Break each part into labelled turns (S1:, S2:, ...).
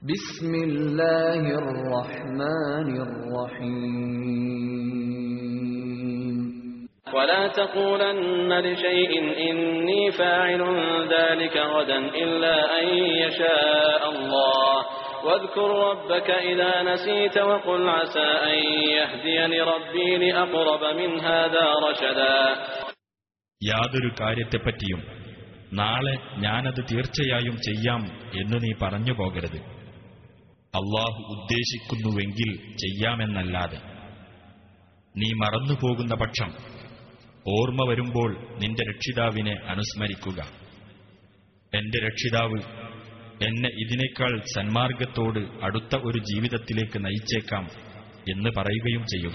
S1: بسم الله الرحمن الرحيم
S2: ولا تقولن لشيء إني فاعل ذلك غدا إلا أن يشاء الله واذكر ربك إذا نسيت وقل عسى أن يهديني ربي لأقرب من هذا رشدا
S3: യാതൊരു കാര്യത്തെപ്പറ്റിയും നാളെ ഞാനത് തീർച്ചയായും ചെയ്യാം എന്ന് നീ പറഞ്ഞു പോകരുത് അള്ളാഹു ഉദ്ദേശിക്കുന്നുവെങ്കിൽ ചെയ്യാമെന്നല്ലാതെ നീ മറന്നുപോകുന്ന പക്ഷം ഓർമ്മ വരുമ്പോൾ നിന്റെ രക്ഷിതാവിനെ അനുസ്മരിക്കുക എന്റെ രക്ഷിതാവ് എന്നെ ഇതിനേക്കാൾ സന്മാർഗത്തോട് അടുത്ത ഒരു ജീവിതത്തിലേക്ക് നയിച്ചേക്കാം എന്ന് പറയുകയും ചെയ്യുക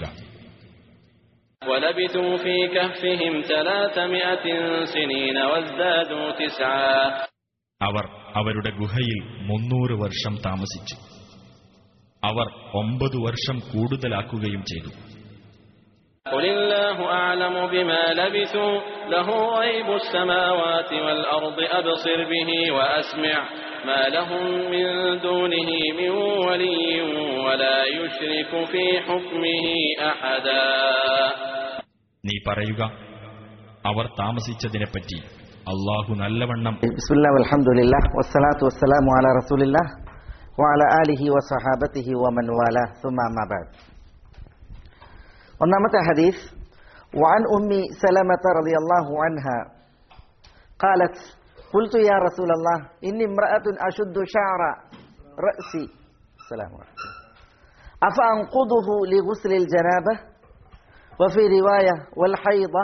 S2: ولبثوا في كهفهم ثلاثمائة سنين وازدادوا تسعا
S3: അവർ അവരുടെ ഗുഹയിൽ മുന്നൂറ് വർഷം താമസിച്ചു അവർ ഒമ്പത് വർഷം കൂടുതലാക്കുകയും ചെയ്തു
S2: قل الله أعلم بما لبثوا له غيب السماوات والأرض أبصر به وأسمع ما لهم من دونه من ولي ولا يشرك في حكمه أحدا
S3: നീ പറയുക അവർ താമസിച്ചതിനെപ്പറ്റി അള്ളാഹു നല്ലവണ്ണം
S4: بسم الله والحمد لله والصلاة والسلام على رسول الله وعلى آله وصحابته ومن والاه ثم أما بعد ഒന്നാമത്തെ ഹദീസ് وعن أم سلمة رضي الله عنها قالت قلت يا رسول الله إني امرأة أشد شعر رأسي السلام عليكم أفأنقضه لغسل الجنابة وفي رواية والحيضة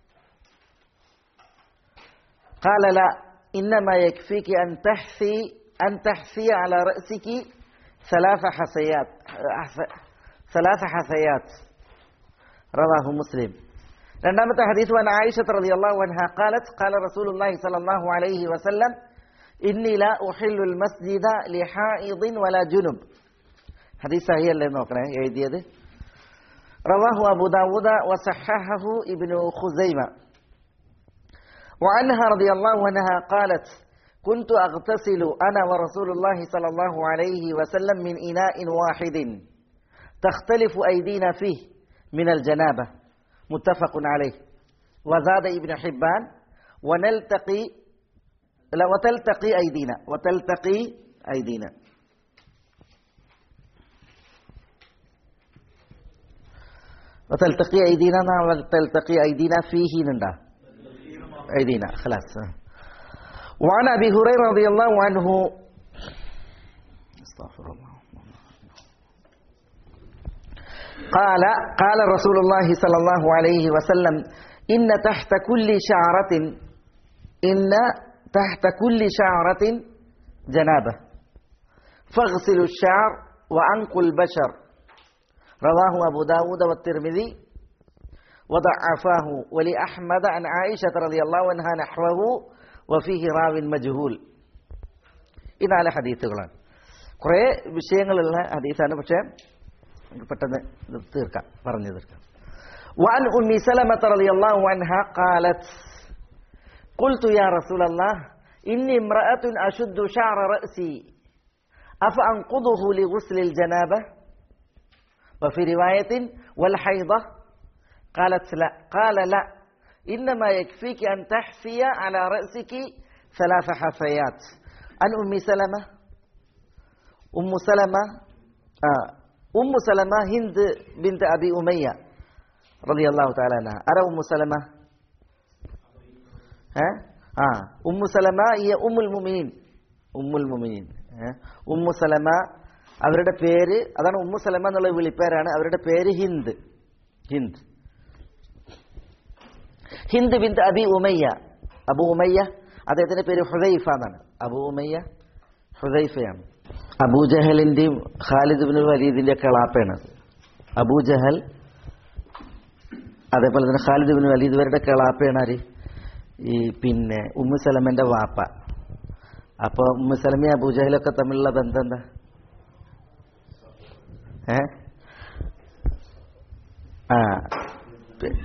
S4: قال لا إنما يكفيك أن تحثي أن تحثي على رأسك ثلاث حثيات ثلاث حثيات رواه مسلم രണ്ടാമത്തെ ഹദീസ് വൻ ആയിഷ റളിയല്ലാഹു അൻഹ قالت قال رسول الله صلى الله عليه وسلم إني لا أحل المسجد لحائض ولا جنب ഹദീസ് സഹിയല്ലേ നോക്കണേ എഴുതിയത് رواه أبو داود وصححه ابن خزيمة وعنها رضي الله عنها قالت كنت أغتسل أنا ورسول الله صلى الله عليه وسلم من إناء واحد تختلف أيدينا فيه من الجنابة متفق عليه وزاد ابن حبان ونلتقي لا وتلتقي أيدينا وتلتقي أيدينا وتلتقي أيدينا وتلتقي أيدينا فيه نندا أيدينا خلاص وعن أبي هريرة رضي الله عنه استغفر الله قال قال رسول الله صلى الله عليه وسلم إن تحت كل شعرة إن تحت كل شعرة جنابة فاغسلوا الشعر وأنقوا البشر رواه أبو داود والترمذي وضعفاه ولأحمد عن عائشة رضي الله عنها نحوه وفيه راو مجهول ഈ നാല് ഹദീസുകളാണ് കുറേ വിഷയങ്ങളുള്ള ഹദീസാണ് പക്ഷേ നമുക്ക് പെട്ടെന്ന് ഇത് തീർക്കാം പറഞ്ഞു തീർക്കാം وعن أم سلمة رضي الله عنها قالت قلت يا رسول الله إني امرأة أشد شعر رأسي أفأنقضه لغسل الجنابة وفي رواية والحيضة قالت لا قال لا إنما يكفيك أن تحفي على رأسك ثلاث حفيات عن أم سلمة أم سلمة آه أم سلمة هند بنت أبي أمية رضي الله تعالى عنها أرى أم سلمة ها آه أم سلمة هي أم المؤمنين أم المؤمنين ها أم سلمة അവരുടെ പേര് അതാണ് ഉമ്മു സലമ എന്നുള്ള വിളിപ്പേരാണ് അവരുടെ പേര് ഹിന്ദ് ഹിന്ദ് ഹിന്ദ് ബിന്ത് അബി ഉമയ്യ അബു ഉമയ്യ അദ്ദേഹത്തിന്റെ പേര് ഹുദൈഫ എന്നാണ് അബു ഉമയ്യ ഹുദൈഫയാണ് അബൂജഹലിന്റെയും ഖാലിദ് ബിൻ വലീദിന്റെ ഒക്കെ കളാപ്പയാണ് അബൂജഹൽ അതേപോലെ തന്നെ ഖാലിദ് ബിൻ വലീദ് ഇവരുടെ കളാപ്പയാണ് ആര് ഈ പിന്നെ ഉമ്മു സലമന്റെ വാപ്പ അപ്പൊ ഉമ്മു സലമയും അബൂജഹലൊക്കെ തമ്മിലുള്ള ബന്ധം എന്താ ഏ ആ പി-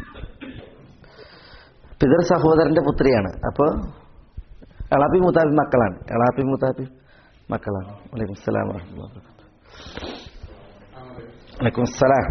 S4: പിതൃ സഹോദരന്റെ പുത്രിയാണ് അപ്പോൾ എളാപ്പി മൂത്താപ്പി മക്കളാണ് എളാപ്പി മൂത്താപ്പി മക്കളാണ് വലൈക്കും അസ്സലാം വറഹ്മത്തുള്ളാഹി വബറകാതുഹു വലൈക്കും അസ്സലാം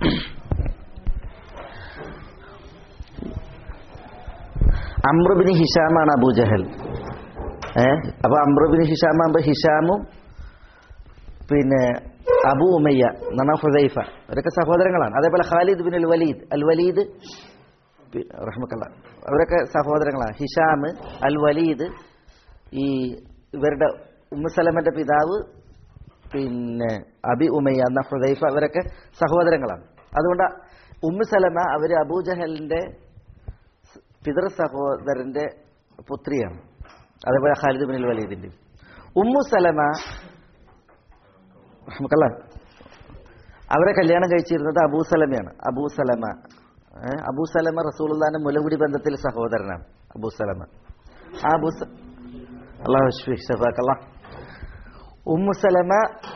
S4: അമ്രുബിന് ഹിഷാമാണ് അബൂജഹൽ ഏ അപ്പൊ അമ്രുബിന് ഹിഷാമാകുമ്പോ ഹിഷാമും പിന്നെ അബു ഉമയ്യ നണ ഹുദൈഫ അവരൊക്കെ സഹോദരങ്ങളാണ് അതേപോലെ Khalid bin al Walid al Walid പി- റഹ്മക്കല്ല അവരൊക്കെ സഹോദരങ്ങളാണ് ഹിഷാം അൽ വലീദ് ഈ ഇവരുടെ ഉമ്മുസലമന്റെ പിതാവ് പിന്നെ അബി ഉമയ്യ എന്ന ഹുദൈഫ അവരൊക്കെ സഹോദരങ്ങളാണ് അതുകൊണ്ട് ഉമ്മു സലമ അവര് അബൂജഹലിന്റെ പിതൃ സഹോദരന്റെ പുത്രിയാണ് അതേപോലെ ഖാലിദ് ബിൻ അൽ വലീദിന്റെ ഉമ്മു സലമ റഹ്മക്കല്ല അവരെ കല്യാണം കഴിച്ചിരുന്നത് അബൂ സലമയാണ് അബൂ സലമ ഏ, അബൂ സലമ റസൂലുള്ളാന്റെ മുലകുടി ബന്ധത്തിൽ സഹോദരനാണ് അബൂ സലമ ആ അബൂ സ- അള്ളാഹു ഷ്ഫി- ഷഫാക്കല്ലാ. ഉമ്മു സലമ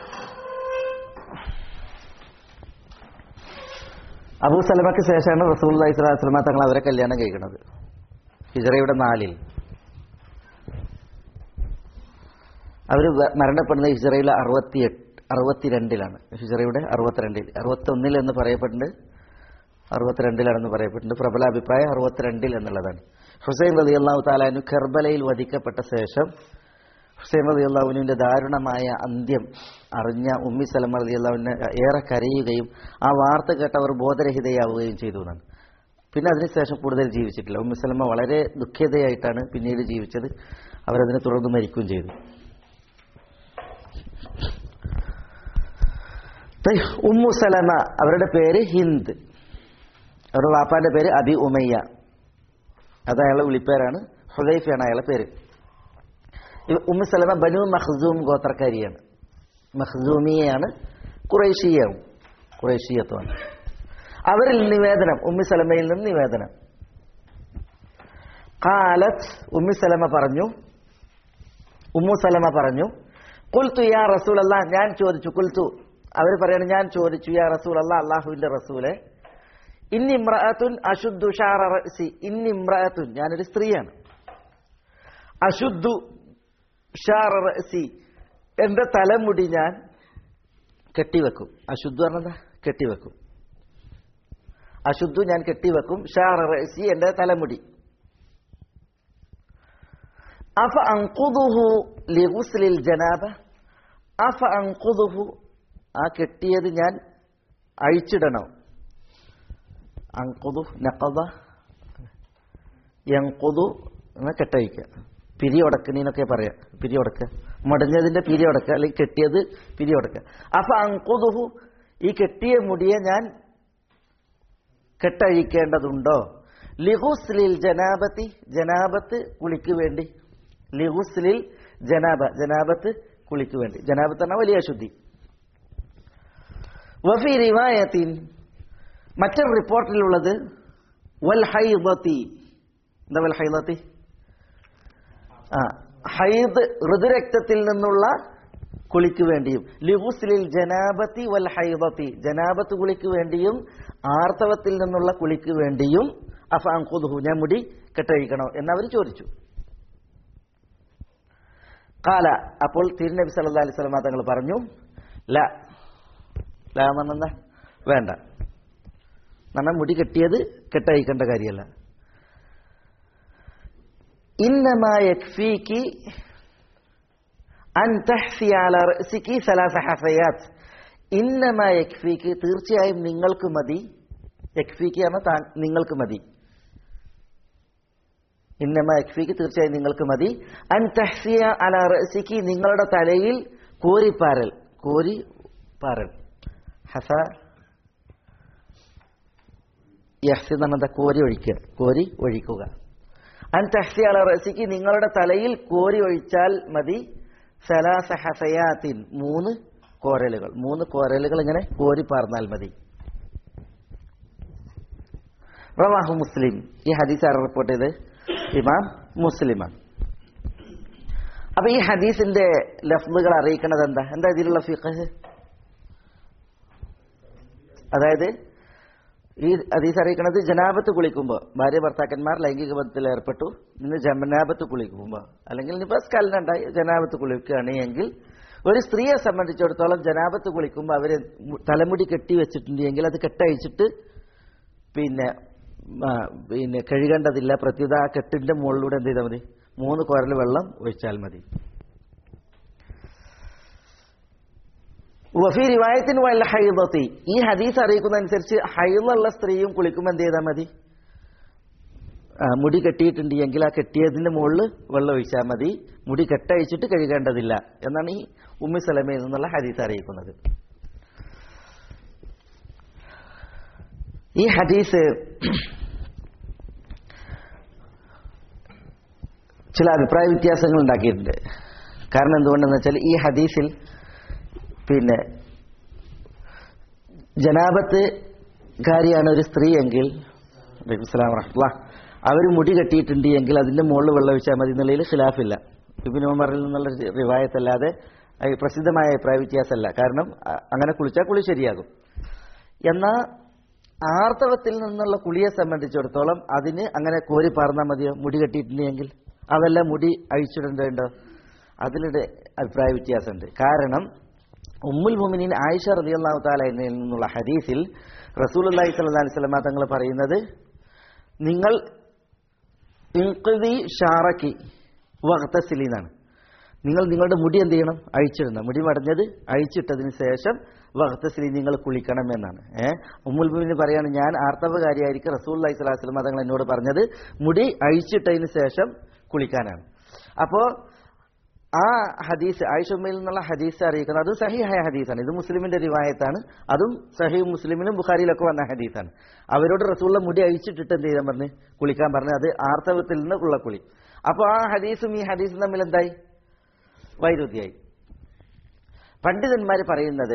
S4: അബൂ സലമക്ക് ശേഷമാണ് റസൂൽ സ്വലാസ്ലമ തങ്ങൾ അവരെ കല്യാണം കഴിക്കുന്നത് ഹിജറയുടെ നാലിൽ അവർ മരണപ്പെടുന്നത് ഹിജറയിലെ അറുപത്തിയെട്ട് അറുപത്തിരണ്ടിലാണ് ഹിജറയുടെ അറുപത്തിരണ്ടിൽ അറുപത്തൊന്നിൽ എന്ന് പറയപ്പെടുന്നുണ്ട് അറുപത്തിരണ്ടിലാണെന്ന് പറയപ്പെടുന്നുണ്ട് പ്രബല അഭിപ്രായം അറുപത്തിരണ്ടിൽ എന്നുള്ളതാണ് ഹുസൈൻ റതി അള്ളാഹു താലാനു കർബലയിൽ വധിക്കപ്പെട്ട ശേഷം ഹുസൈൻ റതി അള്ളാഹുവിന്റെ ദാരുണമായ അന്ത്യം അറിഞ്ഞ ഉമ്മി സലമ റതി അള്ളാഹുവിനെ ഏറെ കരയുകയും ആ വാർത്ത കേട്ടവർ ബോധരഹിതയാവുകയും ചെയ്തു എന്നാണ് പിന്നെ അതിനുശേഷം കൂടുതൽ ജീവിച്ചിട്ടില്ല ഉമ്മി സലമ വളരെ ദുഃഖിതയായിട്ടാണ് പിന്നീട് ജീവിച്ചത് അവരതിനെ തുടർന്ന് മരിക്കുകയും ചെയ്തു തയ് ഉമ്മു സലമ അവരുടെ പേര് ഹിന്ദ് അവരുടെ വാപ്പാന്റെ പേര് അബി ഉമയ്യ അത് അയാളുടെ വിളിപ്പേരാണ് ഹുദൈഫയാണ് അയാളുടെ പേര് ഇവ- ഉമ്മു സലമ ബനു മഖ്സൂം ഗോത്രക്കാരിയാണ് മഖ്സൂമിയയാണ് കുറേശിയാവും കുറേശിയത്വമാണ് അവരിൽ നിവേദനം ഉമ്മി സലമയിൽ നിന്ന് നിവേദനം കാലത്ത് ഉമ്മി സലമ പറഞ്ഞു ഉമ്മു സലമ പറഞ്ഞു കുൽത്തു യാ റസൂൽ അല്ലാ ഞാൻ ചോദിച്ചു കുൽത്തു അവർ പറയാണ് ഞാൻ ചോദിച്ചു യാ റസൂൽ അല്ലാ അള്ളാഹുവിന്റെ റസൂലെ ഇന്നി ഇമ്രഅത്തുൻ അശുദ്ധു ഷാറ റഅസി ഇന്നി ഇമ്രഅത്തുൻ ഞാനൊരു സ്ത്രീയാണ് അശുദ്ധു ഷാറ റഅസി എന്റെ തലമുടി ഞാൻ കെട്ടിവെക്കും അശുദ്ധു പറഞ്ഞതാ കെട്ടിവെക്കും അശുദ്ധു ഞാൻ കെട്ടിവെക്കും ഷാറ റഅസി എന്റെ തലമുടി അഫ അൻഖുദുഹു ലിഗുസ്ലിൽ ജനാബ അഫ അൻഖുദുഹു ആ കെട്ടിയത് ഞാൻ അഴിച്ചിടണോ അൻഖുദു നഖദ യൻഖുദു എന്ന കെട്ടഴിക്കുക പിരി ഉടക്കണീന്നൊക്കെ പറയാം പിരി ഉടക്കുക മുടഞ്ഞതിന്റെ പിരി ഉടക്കുക അല്ലെങ്കിൽ കെട്ടിയത് പിരി ഉടക്കുക അഫ അൻഖുദുഹു ഈ കെട്ടിയ മുടിയെ ഞാൻ കെട്ടഴിക്കേണ്ടതുണ്ടോ ലിഹുസ്ലിൽ ജനാബത്തി ജനാബത്ത് കുളിക്ക് വേണ്ടി ലിഹുസ്ലിൽ ജനാബ ജനാബത്ത് കുളിക്ക് വേണ്ടി ജനാബത്ത് പറഞ്ഞാൽ വലിയ അശുദ്ധി വഫി റിവായത്തിൻ മറ്റൊരു റിപ്പോർട്ടിലുള്ളത് വൽ ഹൈദത്തി എന്താ വൽ ഹൈദത്തി ആ ഹൈദ് ഋതുരക്തത്തിൽ നിന്നുള്ള കുളിക്ക് വേണ്ടിയും ലിഹുസ്ലിൽ ജനാബത്തി വൽ ഹൈദത്തി ജനാബത്ത് കുളിക്ക് വേണ്ടിയും ആർത്തവത്തിൽ നിന്നുള്ള കുളിക്ക് വേണ്ടിയും അഫാൻഖുദുഹു ഞാൻ മുടി കെട്ടഴിക്കണോ എന്നവർ ചോദിച്ചു കാല അപ്പോൾ തിരുനബി സല്ലല്ലാഹു അലൈഹി വസല്ലം തങ്ങൾ പറഞ്ഞു ല ല എന്ന് പറഞ്ഞാ എന്താ വേണ്ട എന്നാൽ മുടി കെട്ടിയത് കെട്ടഴിക്കേണ്ട കാര്യമല്ല ഇന്നമാ യക്ഫീകി അൻ തഹ്സി അല റഅസികി സലാസ ഹസയാത്ത് ഇന്നമാ യക്ഫീകി തീർച്ചയായും നിങ്ങൾക്ക് മതി യക്ഫീക്ക് എന്ന താൻ നിങ്ങൾക്ക് മതി ഇന്നമ യക്ഫീക്ക് തീർച്ചയായും നിങ്ങൾക്ക് മതി അൻ തഹ്സിയ അല റഅസികി നിങ്ങളുടെ തലയിൽ കോരിപ്പാരൽ കോരി പാരൽ ഹസ യഹ്സി എന്ന് പറഞ്ഞാൽ കോരി ഒഴിക്കുക കോരി ഒഴിക്കുക അൻ തഹ്സി അല റഅസിക്ക് നിങ്ങളുടെ തലയിൽ കോരി ഒഴിച്ചാൽ മതി സലാസ ഹസയാത്തിൻ മൂന്ന് കോരലുകൾ മൂന്ന് കോരലുകൾ ഇങ്ങനെ കോരി പാർന്നാൽ മതി റവാഹു മുസ്ലിം ഈ ഹദീസ് ആരെ റിപ്പോർട്ട് ചെയ്ത് ഇമാം മുസ്ലിമാണ് അപ്പൊ ഈ ഹദീസിന്റെ ലഫ്ലുകൾ അറിയിക്കുന്നത് എന്താ എന്താ ഇതിലുള്ള ഫിഖ് അതായത് ഈ ഹദീസ് അറിയിക്കുന്നത് ജനാപത്ത് കുളിക്കുമ്പോൾ ഭാര്യ ഭർത്താക്കന്മാർ ലൈംഗിക ബന്ധത്തിൽ ഏർപ്പെട്ടു ഇന്ന് ജനാപത്ത് കുളിക്കുമ്പോൾ അല്ലെങ്കിൽ ഇനിയിപ്പോൾ സ്കലനുണ്ടായി ജനാപത്ത് കുളിക്കുകയാണ് എങ്കിൽ ഒരു സ്ത്രീയെ സംബന്ധിച്ചിടത്തോളം ജനാപത്ത് കുളിക്കുമ്പോൾ അവര് മു- തലമുടി കെട്ടി വെച്ചിട്ടുണ്ടെങ്കിൽ അത് കെട്ടഴിച്ചിട്ട് പിന്നെ ആ, പിന്നെ കഴുകേണ്ടതില്ല പ്രത്യുത ആ കെട്ടിന്റെ മുകളിലൂടെ എന്ത് ചെയ്താൽ മതി മൂന്ന് കുരൽ വെള്ളം ഒഴിച്ചാൽ മതി വഫി റിവായത്തിന് വല്ല ഹൈദത്തി ഈ ഹദീസ് അറിയിക്കുന്നതനുസരിച്ച് ഹൈദുള്ള സ്ത്രീയും കുളിക്കുമ്പോൾ എന്ത് ചെയ്താൽ മതി ആ, മുടി കെട്ടിയിട്ടുണ്ടെങ്കിൽ ആ കെട്ടിയതിന്റെ മുകളിൽ വെള്ളം ഒഴിച്ചാൽ മതി മുടി കെട്ടഴിച്ചിട്ട് കഴുകേണ്ടതില്ല എന്നാണ് ഈ ഉമ്മി സലമയിൽ നിന്നുള്ള ഹദീസ് അറിയിക്കുന്നത് ഈ ഹദീസ് ചില അഭിപ്രായ വ്യത്യാസങ്ങൾ ഉണ്ടാക്കിയിട്ടുണ്ട് കാരണം എന്തുകൊണ്ടെന്ന് വെച്ചാൽ ഈ ഹദീസിൽ പിന്നെ ജനാപത്ത് കാരിയാണ് ഒരു സ്ത്രീ എങ്കിൽ അവർ മുടി കെട്ടിയിട്ടുണ്ട് എങ്കിൽ അതിന്റെ മുകളിൽ വെള്ളം ഒഴിച്ചാൽ മതി എന്നുള്ളതിൽ ഖിലാഫില്ല ഇബിൻ ഉമറിൽ നിന്നുള്ള റിവായത്തല്ലാതെ അത് പ്രസിദ്ധമായ അഭിപ്രായ വ്യത്യാസമല്ല കാരണം അ- അങ്ങനെ കുളിച്ചാൽ കുളി ശരിയാകും എന്നാൽ ആർത്തവത്തിൽ നിന്നുള്ള കുളിയെ സംബന്ധിച്ചിടത്തോളം അതിന് അങ്ങനെ കോരി പറഞ്ഞാൽ മതിയോ മുടി കെട്ടിയിട്ടുണ്ടെങ്കിൽ അതല്ല മുടി അഴിച്ചിടേണ്ടോ അതിലൂടെ അഭിപ്രായ വ്യത്യാസമുണ്ട് കാരണം ഉമ്മുൽ മുമിനീൻ ആയിഷ റളിയല്ലാഹു തആല എന്നതിൽ നിന്നുള്ള ഹദീസിൽ റസൂലുള്ളാഹി സ്വല്ലല്ലാഹി അലൈഹി വസല്ലമ തങ്ങൾ പറയുന്നത് നിങ്ങൾ ഇൻഖിദി ഷാറക്കി വഖ്തസിലി എന്നാണ് നിങ്ങൾ നിങ്ങളുടെ മുടി എന്ത് ചെയ്യണം അഴിച്ചിടണം മുടി മടഞ്ഞത് അഴിച്ചിട്ടതിന് ശേഷം വഖ്തസിലി നിങ്ങൾ കുളിക്കണം എന്നാണ് ഏഹ് ഉമ്മുൽ മുമിനീൻ പറയാണ് ഞാൻ ആർത്തവകാരിയായിരിക്കും റസൂലുള്ളാഹി സ്വല്ലല്ലാഹി അലൈഹി വസല്ലമ തങ്ങൾ എന്നോട് പറഞ്ഞത് മുടി അഴിച്ചിട്ടതിന് ശേഷം കുളിക്കാനാണ് അപ്പോൾ ആ ഹദീസ് ആയിഷമ്മയിൽ നിന്നുള്ള ഹദീസ് അറിയിക്കുന്നത് അതും സഹിഹായ ഹദീസാണ് ഇത് മുസ്ലിമിന്റെ റിവായത്താണ് അതും സഹീഹ് മുസ്ലിമിലും ബുഖാരിയിലൊക്കെ വന്ന ഹദീസാണ് അവരോട് റസൂള്ള മുടി അഴിച്ചിട്ടിട്ട് എന്ത് ചെയ്യാൻ പറഞ്ഞ് കുളിക്കാൻ പറഞ്ഞ് അത് ആർത്തവത്തിൽ നിന്ന് ഉള്ള കുളി അപ്പോൾ ആ ഹദീസും ഈ ഹദീസും തമ്മിൽ എന്തായി വൈരുദ്ധ്യായി പണ്ഡിതന്മാർ പറയുന്നത്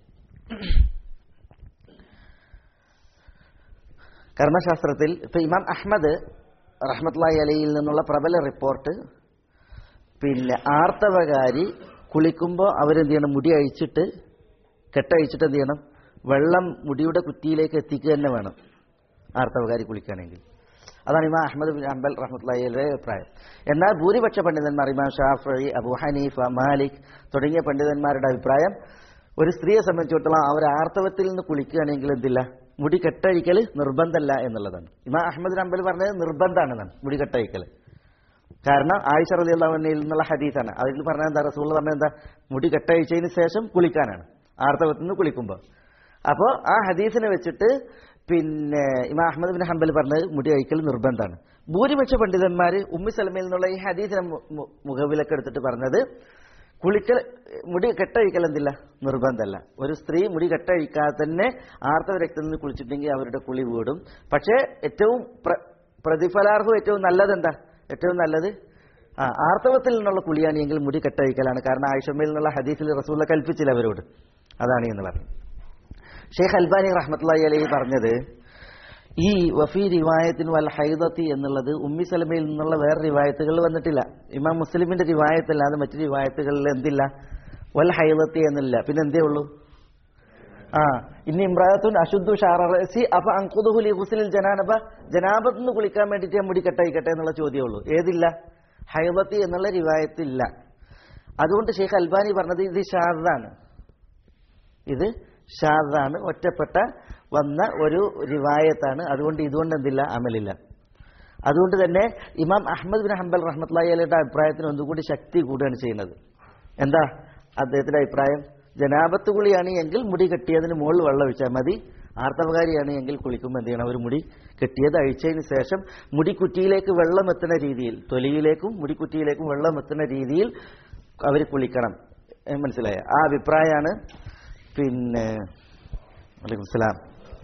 S4: കർമ്മശാസ്ത്രത്തിൽ ഇപ്പൊ ഇമാം അഹമ്മദ് റഹ്മത്ലായി അലയിൽ നിന്നുള്ള പ്രബല റിപ്പോർട്ട് പിന്നെ ആർത്തവകാരി കുളിക്കുമ്പോൾ അവരെന്ത് ചെയ്യണം മുടി അഴിച്ചിട്ട് കെട്ടഴിച്ചിട്ട് എന്ത് ചെയ്യണം വെള്ളം മുടിയുടെ കുറ്റിയിലേക്ക് എത്തിക്കുക തന്നെ വേണം ആർത്തവകാരി കുളിക്കുകയാണെങ്കിൽ അതാണ് ഇമാം അഹമ്മദ് ബിൻ അംബൽ റഹ്മത്തുള്ളയുടെ അഭിപ്രായം എന്നാൽ ഭൂരിപക്ഷ പണ്ഡിതന്മാർ ഇമാം ഷാഫി അബു ഹനീഫ മാലിക് തുടങ്ങിയ പണ്ഡിതന്മാരുടെ അഭിപ്രായം ഒരു സ്ത്രീയെ സംബന്ധിച്ചിടത്തോളം അവർ ആർത്തവത്തിൽ നിന്ന് കുളിക്കുകയാണെങ്കിൽ എന്തില്ല മുടി കെട്ടഴിക്കൽ നിർബന്ധമല്ല എന്നുള്ളതാണ് ഇമാം അഹമ്മദ് അംബൽ പറഞ്ഞത് നിർബന്ധമാണെന്നാണ് മുടി കെട്ടഴിക്കൽ കാരണം ആയിഷ റളിയല്ലാഹുവിൽ നിന്നുള്ള ഹദീസാണ് അതിൽ പറഞ്ഞ എന്താ റസൂൾ പറഞ്ഞ എന്താ മുടി കെട്ടഴിച്ചതിന് ശേഷം കുളിക്കാനാണ് ആർത്തവത്തിൽ നിന്ന് കുളിക്കുമ്പോൾ അപ്പോൾ ആ ഹദീസിനെ വെച്ചിട്ട് പിന്നെ ഇമാം അഹമ്മദ് ബിൻ ഹംബൽ പറഞ്ഞത് മുടി അഴിക്കൽ നിർബന്ധമാണ് ഭൂരിപക്ഷ പണ്ഡിതന്മാർ ഉമ്മി സലമയിൽ നിന്നുള്ള ഈ ഹദീസിനെ മു- മു- മുഖവിലൊക്കെ എടുത്തിട്ട് പറഞ്ഞത് കുളിക്കൽ മുടി കെട്ടഴിക്കൽ എന്തില്ല നിർബന്ധമല്ല ഒരു സ്ത്രീ മുടി കെട്ടഴിക്കാതെ തന്നെ ആർത്തവ രക്തത്തിൽ നിന്ന് കുളിച്ചിട്ടുണ്ടെങ്കിൽ അവരുടെ കുളി വീടും പക്ഷേ ഏറ്റവും പ്ര- പ്രതിഫലാർഹം ഏറ്റവും നല്ലത് എന്താ ഏറ്റവും നല്ലത് ആ ആർത്തവത്തിൽ നിന്നുള്ള കുളിയാണെങ്കിൽ മുടി കെട്ടഴിക്കലാണ് കാരണം ആയിഷമ്മയിൽ നിന്നുള്ള ഹദീസിൽ റസൂല കൽപ്പിച്ചില്ല അവരോട് അതാണ് എന്ന് പറഞ്ഞു ഷെയ്ഖ് അൽബാനി റഹ്മത്തുള്ളി അലൈഹി പറഞ്ഞത് ഈ വഫി റിവായത്തിൻ വൽ ഹൈദത്തി എന്നുള്ളത് ഉമ്മി സലമയിൽ നിന്നുള്ള വേറെ റിവായത്തുകൾ വന്നിട്ടില്ല ഇമാം മുസ്ലിമിന്റെ റിവായത്തല്ലാതെ മറ്റു റിവായത്തുകളിൽ എന്തില്ല വൽ ഹൈദത്തി എന്നില്ല പിന്നെ എന്തേ ഉള്ളൂ ആ ഇനി ഇമ്രാത്തുൻ അശുദ്ധു ഷാറസി അപ്പൊ അങ്കുദുഹുലി ഹുസിലിൽ ജനാനബ ജനാബത്ത് നിന്ന് കുളിക്കാൻ വേണ്ടിയിട്ട് ഞാൻ മുടി കെട്ടയിക്കട്ടെ എന്നുള്ള ചോദ്യമേ ഉള്ളൂ ഏതില്ല ഹൈദത്തി എന്നുള്ള റിവായത്തില്ല അതുകൊണ്ട് ഷെയ്ഖ് അൽബാനി പറഞ്ഞത് ഇത് ഷാദാണ് ഇത് ഷാദാണ് ഒറ്റപ്പെട്ട വന്ന ഒരു റിവായത്താണ് അതുകൊണ്ട് ഇതുകൊണ്ട് എന്തില്ല അമലില്ല അതുകൊണ്ട് തന്നെ ഇമാം അഹമ്മദ് ബിൻ ഹംബൽ റഹ്മത്ലായി അലയുടെ അഭിപ്രായത്തിന് ഒന്നുകൂടി ശക്തി കൂടുകയാണ് ചെയ്യുന്നത് എന്താ അദ്ദേഹത്തിന്റെ അഭിപ്രായം ജനാപത്ത് കുളിയാണ് എങ്കിൽ മുടി കെട്ടിയതിന് മുകളിൽ വെള്ളം ഒഴിച്ചാൽ മതി ആർത്തവകാരിയാണ് എങ്കിൽ കുളിക്കുമ്പോൾ എന്ത് ചെയ്യണം ഒരു മുടി കെട്ടിയത് അഴിച്ചതിന് ശേഷം മുടിക്കുറ്റിയിലേക്ക് വെള്ളം എത്തുന്ന രീതിയിൽ തൊലിയിലേക്കും മുടിക്കുറ്റിയിലേക്കും വെള്ളം എത്തുന്ന രീതിയിൽ അവർ കുളിക്കണം ഏ, മനസ്സിലായ ആ അഭിപ്രായമാണ് പിന്നെ വലൈക്കും സലാം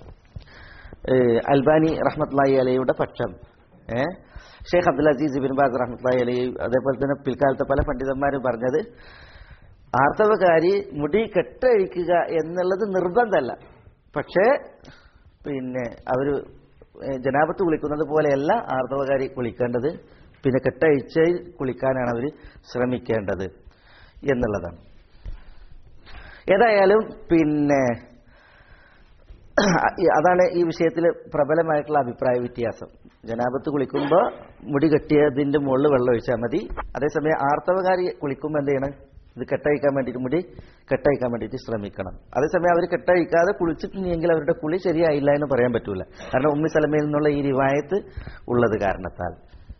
S4: ഏ, അൽബാനി റഹ്മത്ലായി അലയുടെ പക്ഷം ഏ Sheikh Abdul Aziz bin Baz റഹ്മത്ലായി അലി അതേപോലെ തന്നെ പിൽക്കാലത്തെ പല പണ്ഡിതന്മാരും പറഞ്ഞത് ആർത്തവകാരി മുടി കെട്ടഴിക്കുക എന്നുള്ളത് നിർബന്ധമല്ല പക്ഷേ പിന്നെ അവര് ഏ, ജനാപത്ത് കുളിക്കുന്നത് പോലെയല്ല ആർത്തവകാരി കുളിക്കേണ്ടത് പിന്നെ കെട്ടഴിച്ച് കുളിക്കാനാണ് അവർ ശ്രമിക്കേണ്ടത് എന്നുള്ളതാണ് ഏതായാലും പിന്നെ അതാണ് ഈ വിഷയത്തിൽ പ്രബലമായിട്ടുള്ള അഭിപ്രായ വ്യത്യാസം ജനാപത്ത് കുളിക്കുമ്പോൾ മുടി കെട്ടിയതിന്റെ മുകളിൽ വെള്ളം ഒഴിച്ചാൽ മതി അതേസമയം ആർത്തവകാരി കുളിക്കുമ്പോൾ എന്ത് ചെയ്യണം ഇത് കെട്ടഴിക്കാൻ വേണ്ടിയിട്ട് മുടി കെട്ടഴിക്കാൻ വേണ്ടിയിട്ട് ശ്രമിക്കണം അതേസമയം അവർ കെട്ടഴിക്കാതെ കുളിച്ചിട്ടുണ്ടെങ്കിൽ അവരുടെ കുളി ശരിയായില്ല എന്ന് പറയാൻ പറ്റൂല കാരണം ഉമ്മി സലമയിൽ നിന്നുള്ള ഈ റിവായത്ത് ഉള്ളത് കാരണത്താൽ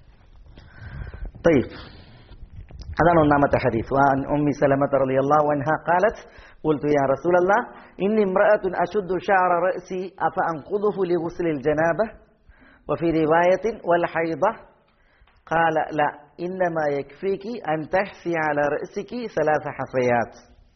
S4: طيب അതാണ് ഒന്നാമത്തെ ഹദീസ് وعن أم سلمة رضي الله عنها قالت قلت يا رسول الله إني امرأة أشد شعر رأسي أفأنقضه لغسل الجنابة وفي رواية والحيضة قال لا إنما يكفيك أن تحفي على رأسك ثلاث حفيات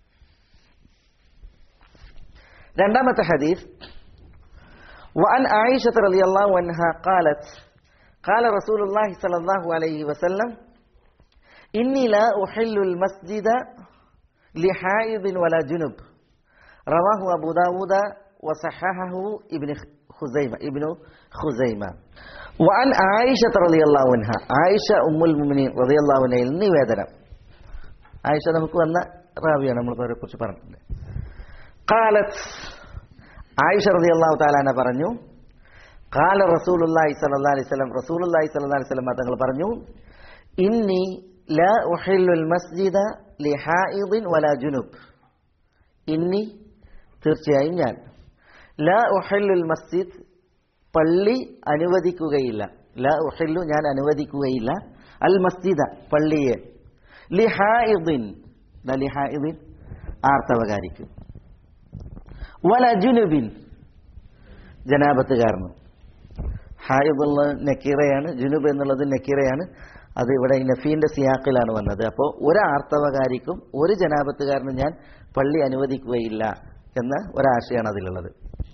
S4: رندمة حديث وعن عائشة رضي الله عنها قالت قال رسول الله صلى الله عليه وسلم إني لا أحل المسجد لحائض ولا جنب رواه أبو داود وصححه ابن خزيمة ابن خزيمة وعن عائشة رضي الله عنها عائشة أم المؤمنين رضي الله عنها നിവേദനം ആയിഷ നമുക്ക് വന്ന റാവിയാണ് നമ്മൾ അവരെ കുറിച്ച് പറഞ്ഞിട്ടുണ്ട് കാലത്ത് ആയിഷ റതി അള്ളാഹു താലാന പറഞ്ഞു കാല റസൂലുല്ലാഹി സല്ലല്ലാഹി അലൈഹി വസല്ലം റസൂലുല്ലാഹി സല്ലല്ലാഹി അലൈഹി വസല്ലം തങ്ങൾ പറഞ്ഞു ഇന്നി ലാ ഉഹില്ലുൽ മസ്ജിദ ലിഹായിദിൻ വലാ ജുനുബ് ഇന്നി തീർച്ചയായും ഞാൻ ലാ ഉഹില്ലുൽ മസ്ജിദ് പള്ളി അനുവദിക്കുകയില്ല ലാ ഉഹില്ലു ഞാൻ അനുവദിക്കുകയില്ല അൽ മസ്ജിദ പള്ളിയെ ലിഹായിദിൻ ദാ ലിഹായിദിൻ ആർത്തവകാരിക്കും വല ജുനുബിൻ ജനാപത്തുകാരനും ഹായിദ് എന്നുള്ളത് നക്കീറയാണ് ജുനുബ് എന്നുള്ളത് നക്കീറയാണ് അത് ഇവിടെ ഈ നഫീന്റെ സിയാക്കിലാണ് വന്നത് അപ്പോൾ ഒരു ആർത്തവകാരിക്കും ഒരു ജനാപത്തുകാരനും ഞാൻ പള്ളി അനുവദിക്കുകയില്ല എന്ന ഒരാശയാണ് അതിലുള്ളത്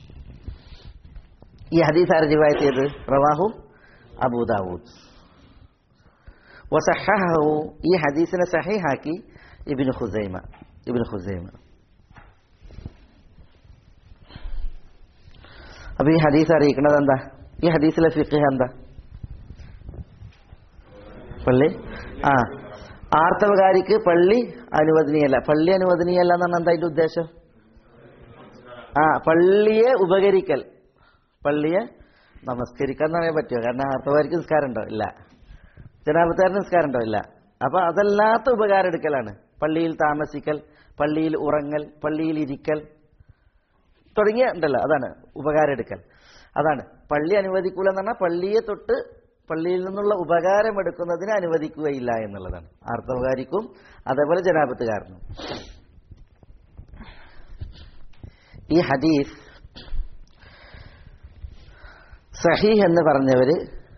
S4: ഈ ഹദീസ് ആര് റിവായത്ത് ചെയ്ത് റവാഹു അബൂദാവൂദ് വസഹഹു ഈ ഹദീസിനെ സഹിഹാക്കി ഇബ്നു ഖുസൈമ ഇബ്നു ഖുസൈമ അപ്പൊ ഈ ഹദീസ് അറിയിക്കുന്നത് എന്താ ഈ ഹദീസിലെ ഫിഖ് എന്താ പള്ളി ആ ആർത്തവകാരിക്ക് പള്ളി അനുവദനീയല്ല പള്ളി അനുവദനീയല്ല എന്നാണ് എന്താ അതിന്റെ ഉദ്ദേശം ആ പള്ളിയെ ഉപകരിക്കൽ പള്ളിയെ നമസ്കരിക്കാൻ എന്ന് പറയാൻ പറ്റുമോ കാരണം ആർത്തവകാരിക്ക് നിസ്കാരം ഉണ്ടോ ഇല്ല ജനാപത്തുകാരന് നിസ്കാരം ഉണ്ടോ ഇല്ല അപ്പൊ അതല്ലാത്ത ഉപകാരം എടുക്കലാണ് പള്ളിയിൽ താമസിക്കൽ പള്ളിയിൽ ഉറങ്ങൽ പള്ളിയിൽ ഇരിക്കൽ തുടങ്ങിയ ഉണ്ടല്ലോ അതാണ് ഉപകാരം എടുക്കൽ അതാണ് പള്ളി അനുവദിക്കൂല എന്ന് പറഞ്ഞാൽ പള്ളിയെ തൊട്ട് പള്ളിയിൽ നിന്നുള്ള ഉപകാരം എടുക്കുന്നതിന് അനുവദിക്കുകയില്ല എന്നുള്ളതാണ് ആർത്തവകാരിക്കും അതേപോലെ ജനാപത്തുകാരനും ഈ ഹദീസ് സഹീഹ് എന്ന് പറഞ്ഞവര്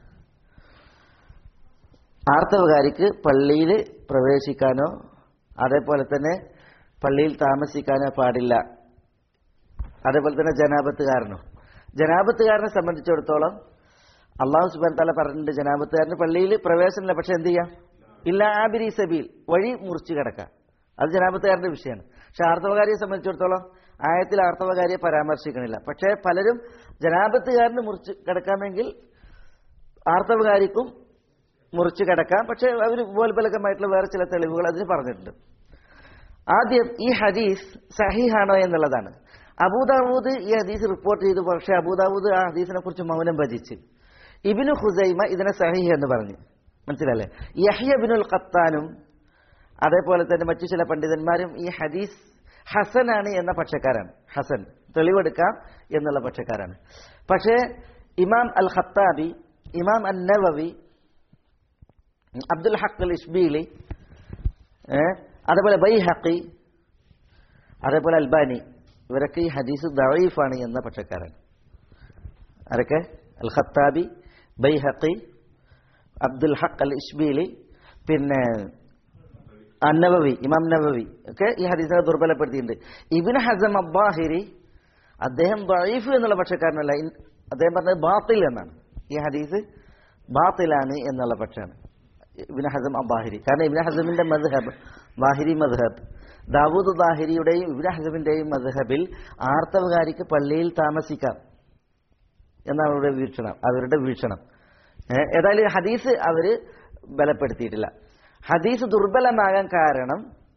S4: ആർത്തവകാരിക്ക് പള്ളിയിൽ പ്രവേശിക്കാനോ അതേപോലെ തന്നെ പള്ളിയിൽ താമസിക്കാനോ പാടില്ല അതേപോലെ തന്നെ ജനാപത്തുകാരനോ ജനാപത്തുകാരനെ സംബന്ധിച്ചിടത്തോളം അള്ളാഹു സുബാൻ തല പറഞ്ഞിട്ടുണ്ട് ജനാപത്തുകാരന് പള്ളിയിൽ പ്രവേശനമില്ല പക്ഷെ എന്ത് ചെയ്യാം ഇല്ല ആബിരി സബീൽ വഴി മുറിച്ചു കിടക്കാം അത് ജനാപത്തുകാരന്റെ വിഷയമാണ് പക്ഷെ ആർത്തവകാരിയെ സംബന്ധിച്ചിടത്തോളം ആയത്തിൽ ആർത്തവകാരിയെ പരാമർശിക്കണില്ല പക്ഷേ പലരും ജനാപത്തുകാരന് മുറിച്ച് കിടക്കാമെങ്കിൽ ആർത്തവകാരിക്കും മുറിച്ച് കിടക്കാം പക്ഷേ അവർ ബോൽബലകമായിട്ടുള്ള വേറെ ചില തെളിവുകൾ അതിന് പറഞ്ഞിട്ടുണ്ട് ആദ്യം ഈ ഹദീസ് സഹിഹാണോ എന്നുള്ളതാണ് അബൂദാവൂദ് ഈ ഹദീസ് റിപ്പോർട്ട് ചെയ്തു പക്ഷേ അബൂദാവൂദ് ആ ഹദീസിനെ കുറിച്ച് മൗനം ഭജിച്ച് ഇബിനു ഹുസൈമ ഇതിനെ സഹിഹ് എന്ന് പറഞ്ഞു മനസ്സിലല്ലേ യഹ്യ ബിനുൽ ഖത്താനും അതേപോലെ തന്നെ മറ്റു ചില പണ്ഡിതന്മാരും ഈ ഹദീസ് ഹസനാണ് എന്ന പക്ഷക്കാരാണ് ഹസൻ തെളിവെടുക്കാം എന്നുള്ള പക്ഷക്കാരാണ് പക്ഷേ ഇമാം അൽ ഖത്താബി ഇമാം അൻ നവവി അബ്ദുൽ ഹക്ക് അൽ ഇഷ്ബീലി അതേപോലെ ബൈഹക്കി അതേപോലെ അൽബാനി ഇവരൊക്കെ ഈ ഹദീസ് ദഴീഫാണ് എന്ന പക്ഷക്കാരാണ് ആരൊക്കെ അൽ ഖത്താബി ബൈഹക്കി അബ്ദുൽ ഹക്ക് അൽ ഇഷ്ബീലി പിന്നെ അന്നവവി ഇമാം നവവി ഒക്കെ ഈ ഹദീസിനെ ദുർബലപ്പെടുത്തിയിട്ടുണ്ട് ഇബിൻ ഹസം അബ്ബാഹിരി അദ്ദേഹം ദഴീഫ് എന്നുള്ള പക്ഷക്കാരനല്ല അദ്ദേഹം പറഞ്ഞത് ബാത്തിൽ എന്നാണ് ഈ ഹദീസ് ബാത്തിലാണ് എന്നുള്ള പക്ഷമാണ് ഇബിൻ ഹസം അബ്ബാഹിരി കാരണം ഇബിൻ ഹസമിന്റെ മദ്ഹബ് ബാഹിരി മദ്ഹബ് ദാവൂദ് ദാഹിരിയുടെയും ഇബിൻ ഹസമിന്റെയും മദ്ഹബിൽ ആർത്തവകാരിക്ക് പള്ളിയിൽ താമസിക്കാം എന്നാണ് അവരുടെ വീക്ഷണം അവരുടെ വീക്ഷണം ഏതായാലും ഹദീസ് അവര് ബലപ്പെടുത്തിയിട്ടില്ല ഹദീസ് ദുർബലമാകാൻ കാരണം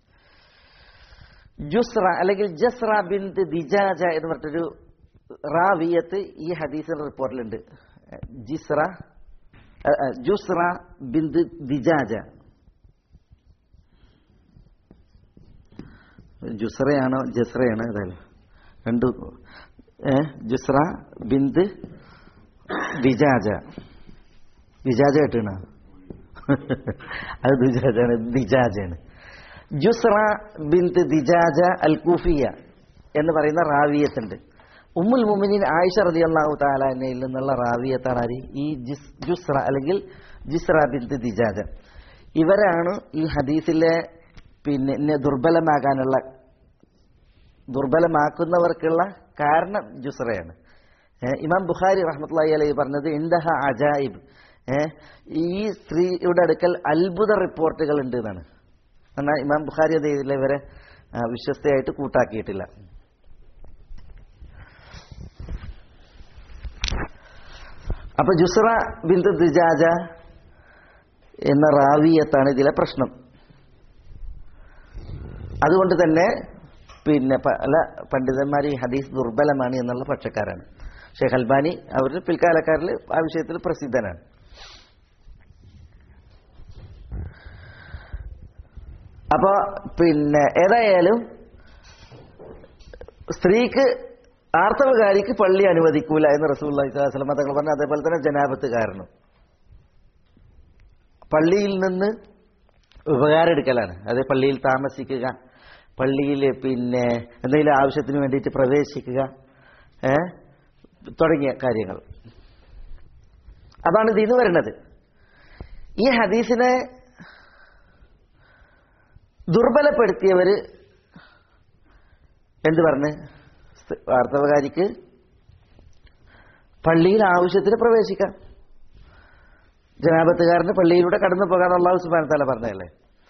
S4: ജുസ്ര അല്ലെങ്കിൽ ജസ്ര ബിന്ദ് ദിജാജ എന്ന് പറഞ്ഞൊരു റാവിയത്ത് ഈ ഹദീസിന്റെ റിപ്പോർട്ടിലുണ്ട് ജിസ്ര ജുസ്ര ബിന്ദ് ദിജാജ ജുസ്രയാണോ ജസ്രയാണോ ഏതായാലും രണ്ട് ഏ ജുസ്ര ബിന്ത് ദിജാജ ദിജാജ കേട്ടാണ് അത് ദുജാജാണ് ദിജാജാണ് ജുസ്ര ബിന്ത് ദിജാജ അൽ കൂഫിയ എന്ന് പറയുന്ന റാവിയത്തുണ്ട് ഉമ്മുൽ മുമിനീൻ ആയിഷ റതി അള്ളാഹു താലാനയിൽ നിന്നുള്ള റാവിയത്താണ് ആര് ഈ ജിസ് ജുസ്ര അല്ലെങ്കിൽ ജിസ്ര ബിന്ത് ദിജാജ ഇവരാണ് ഈ ഹദീസിലെ പിന്നെ ഇന്നെ ദുർബലമാകാനുള്ള ദുർബലമാക്കുന്നവർക്കുള്ള കാരണം ജുസ്രയാണ് ഏ, ഇമാം ബുഖാരി റഹ്മത്തുള്ളാഹി അലൈഹി പറഞ്ഞത് ഇന്ദഹ അജായിബ് ഏ, ഈ സ്ത്രീയുടെ അടുക്കൽ അത്ഭുത റിപ്പോർട്ടുകൾ ഉണ്ട് എന്നാണ് എന്നാൽ ഇമാം ബുഖാരി അത് ഇതിലെ ഇവരെ ആ, വിശ്വസ്തയായിട്ട് കൂട്ടാക്കിയിട്ടില്ല അപ്പൊ ജുസ്ര ബിന്ദു ദിജാജ എന്ന റാവിയത്താണ് ഇതിലെ പ്രശ്നം അതുകൊണ്ട് തന്നെ പിന്നെ പല പണ്ഡിതന്മാർ ഈ ഹദീസ് ദുർബലമാണ് എന്നുള്ള പക്ഷക്കാരാണ് ഷെയ്ഖ് അൽബാനി അവർ പിൽക്കാലക്കാരിൽ ആ വിഷയത്തിൽ പ്രസിദ്ധനാണ് അപ്പോ പിന്നെ ഏതായാലും സ്ത്രീക്ക് ആർത്തവകാരിക്ക് പള്ളി അനുവദിക്കൂല എന്ന് റസൂൽ സ്വലമ തങ്ങൾ പറഞ്ഞു അതേപോലെ തന്നെ ജനാപത്ത് കാരണം പള്ളിയിൽ നിന്ന് ഉപകാരം എടുക്കലാണ് അത് പള്ളിയിൽ താമസിക്കുക പള്ളിയിൽ പിന്നെ എന്തെങ്കിലും ആവശ്യത്തിന് വേണ്ടിയിട്ട് പ്രവേശിക്കുക ഏ തുടങ്ങിയ കാര്യങ്ങൾ അതാണ് ഇതിന്ന് വരുന്നത് ഈ ഹദീസിനെ ദുർബലപ്പെടുത്തിയവര് എന്ത് പറഞ്ഞ് വാർത്തവകാരിക്ക് പള്ളിയിൽ ആവശ്യത്തിന് പ്രവേശിക്കാം ജനാപത്തുകാരന് പള്ളിയിലൂടെ കടന്നു പോകാൻ അള്ളാഹു സുബാനത്തല പറഞ്ഞതല്ലേ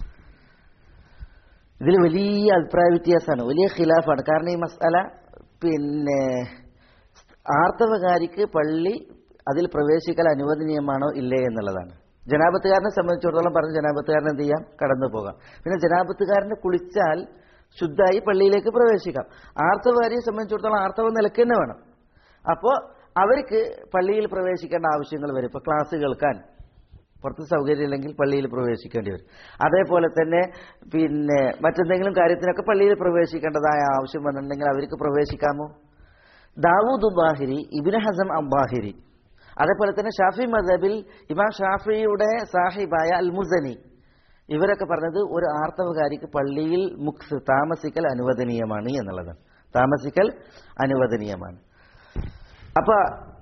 S4: ഇതിൽ വലിയ അഭിപ്രായ വ്യത്യാസമാണ് വലിയ ഖിലാഫാണ് കാരണം ഈ മസാല പിന്നെ ആർത്തവകാരിക്ക് പള്ളി അതിൽ പ്രവേശിക്കൽ അനുവദനീയമാണോ ഇല്ലേ എന്നുള്ളതാണ് ജനാപത്തുകാരനെ സംബന്ധിച്ചിടത്തോളം പറഞ്ഞ് ജനാപത്തുകാരൻ എന്ത് ചെയ്യാം കടന്നു പോകാം പിന്നെ ജനാപത്തുകാരന് കുളിച്ചാൽ ശുദ്ധായി പള്ളിയിലേക്ക് പ്രവേശിക്കാം ആർത്തവകാരിയെ സംബന്ധിച്ചിടത്തോളം ആർത്തവ നിലയ്ക്ക് തന്നെ വേണം അപ്പോൾ അവർക്ക് പള്ളിയിൽ പ്രവേശിക്കേണ്ട ആവശ്യങ്ങൾ വരും ഇപ്പോൾ ക്ലാസ് കേൾക്കാൻ പുറത്ത് സൗകര്യമില്ലെങ്കിൽ പള്ളിയിൽ പ്രവേശിക്കേണ്ടി വരും അതേപോലെ തന്നെ പിന്നെ മറ്റെന്തെങ്കിലും കാര്യത്തിനൊക്കെ പള്ളിയിൽ പ്രവേശിക്കേണ്ടതായ ആവശ്യം വന്നിട്ടുണ്ടെങ്കിൽ അവർക്ക് പ്രവേശിക്കാമോ ദാവൂദ് ബാഹിരി ഇബിന് ഹസം അബ്ബാഹിരി അതേപോലെ തന്നെ ഷാഫി മദബിൽ ഇമാം ഷാഫിയുടെ സാഹിബായ അൽ മുസനി ഇവരൊക്കെ പറഞ്ഞത് ഒരു ആർത്തവകാരിക്ക് പള്ളിയിൽ മുക്സ് താമസിക്കൽ അനുവദനീയമാണ് എന്നുള്ളതാണ് താമസിക്കൽ അനുവദനീയമാണ് അപ്പൊ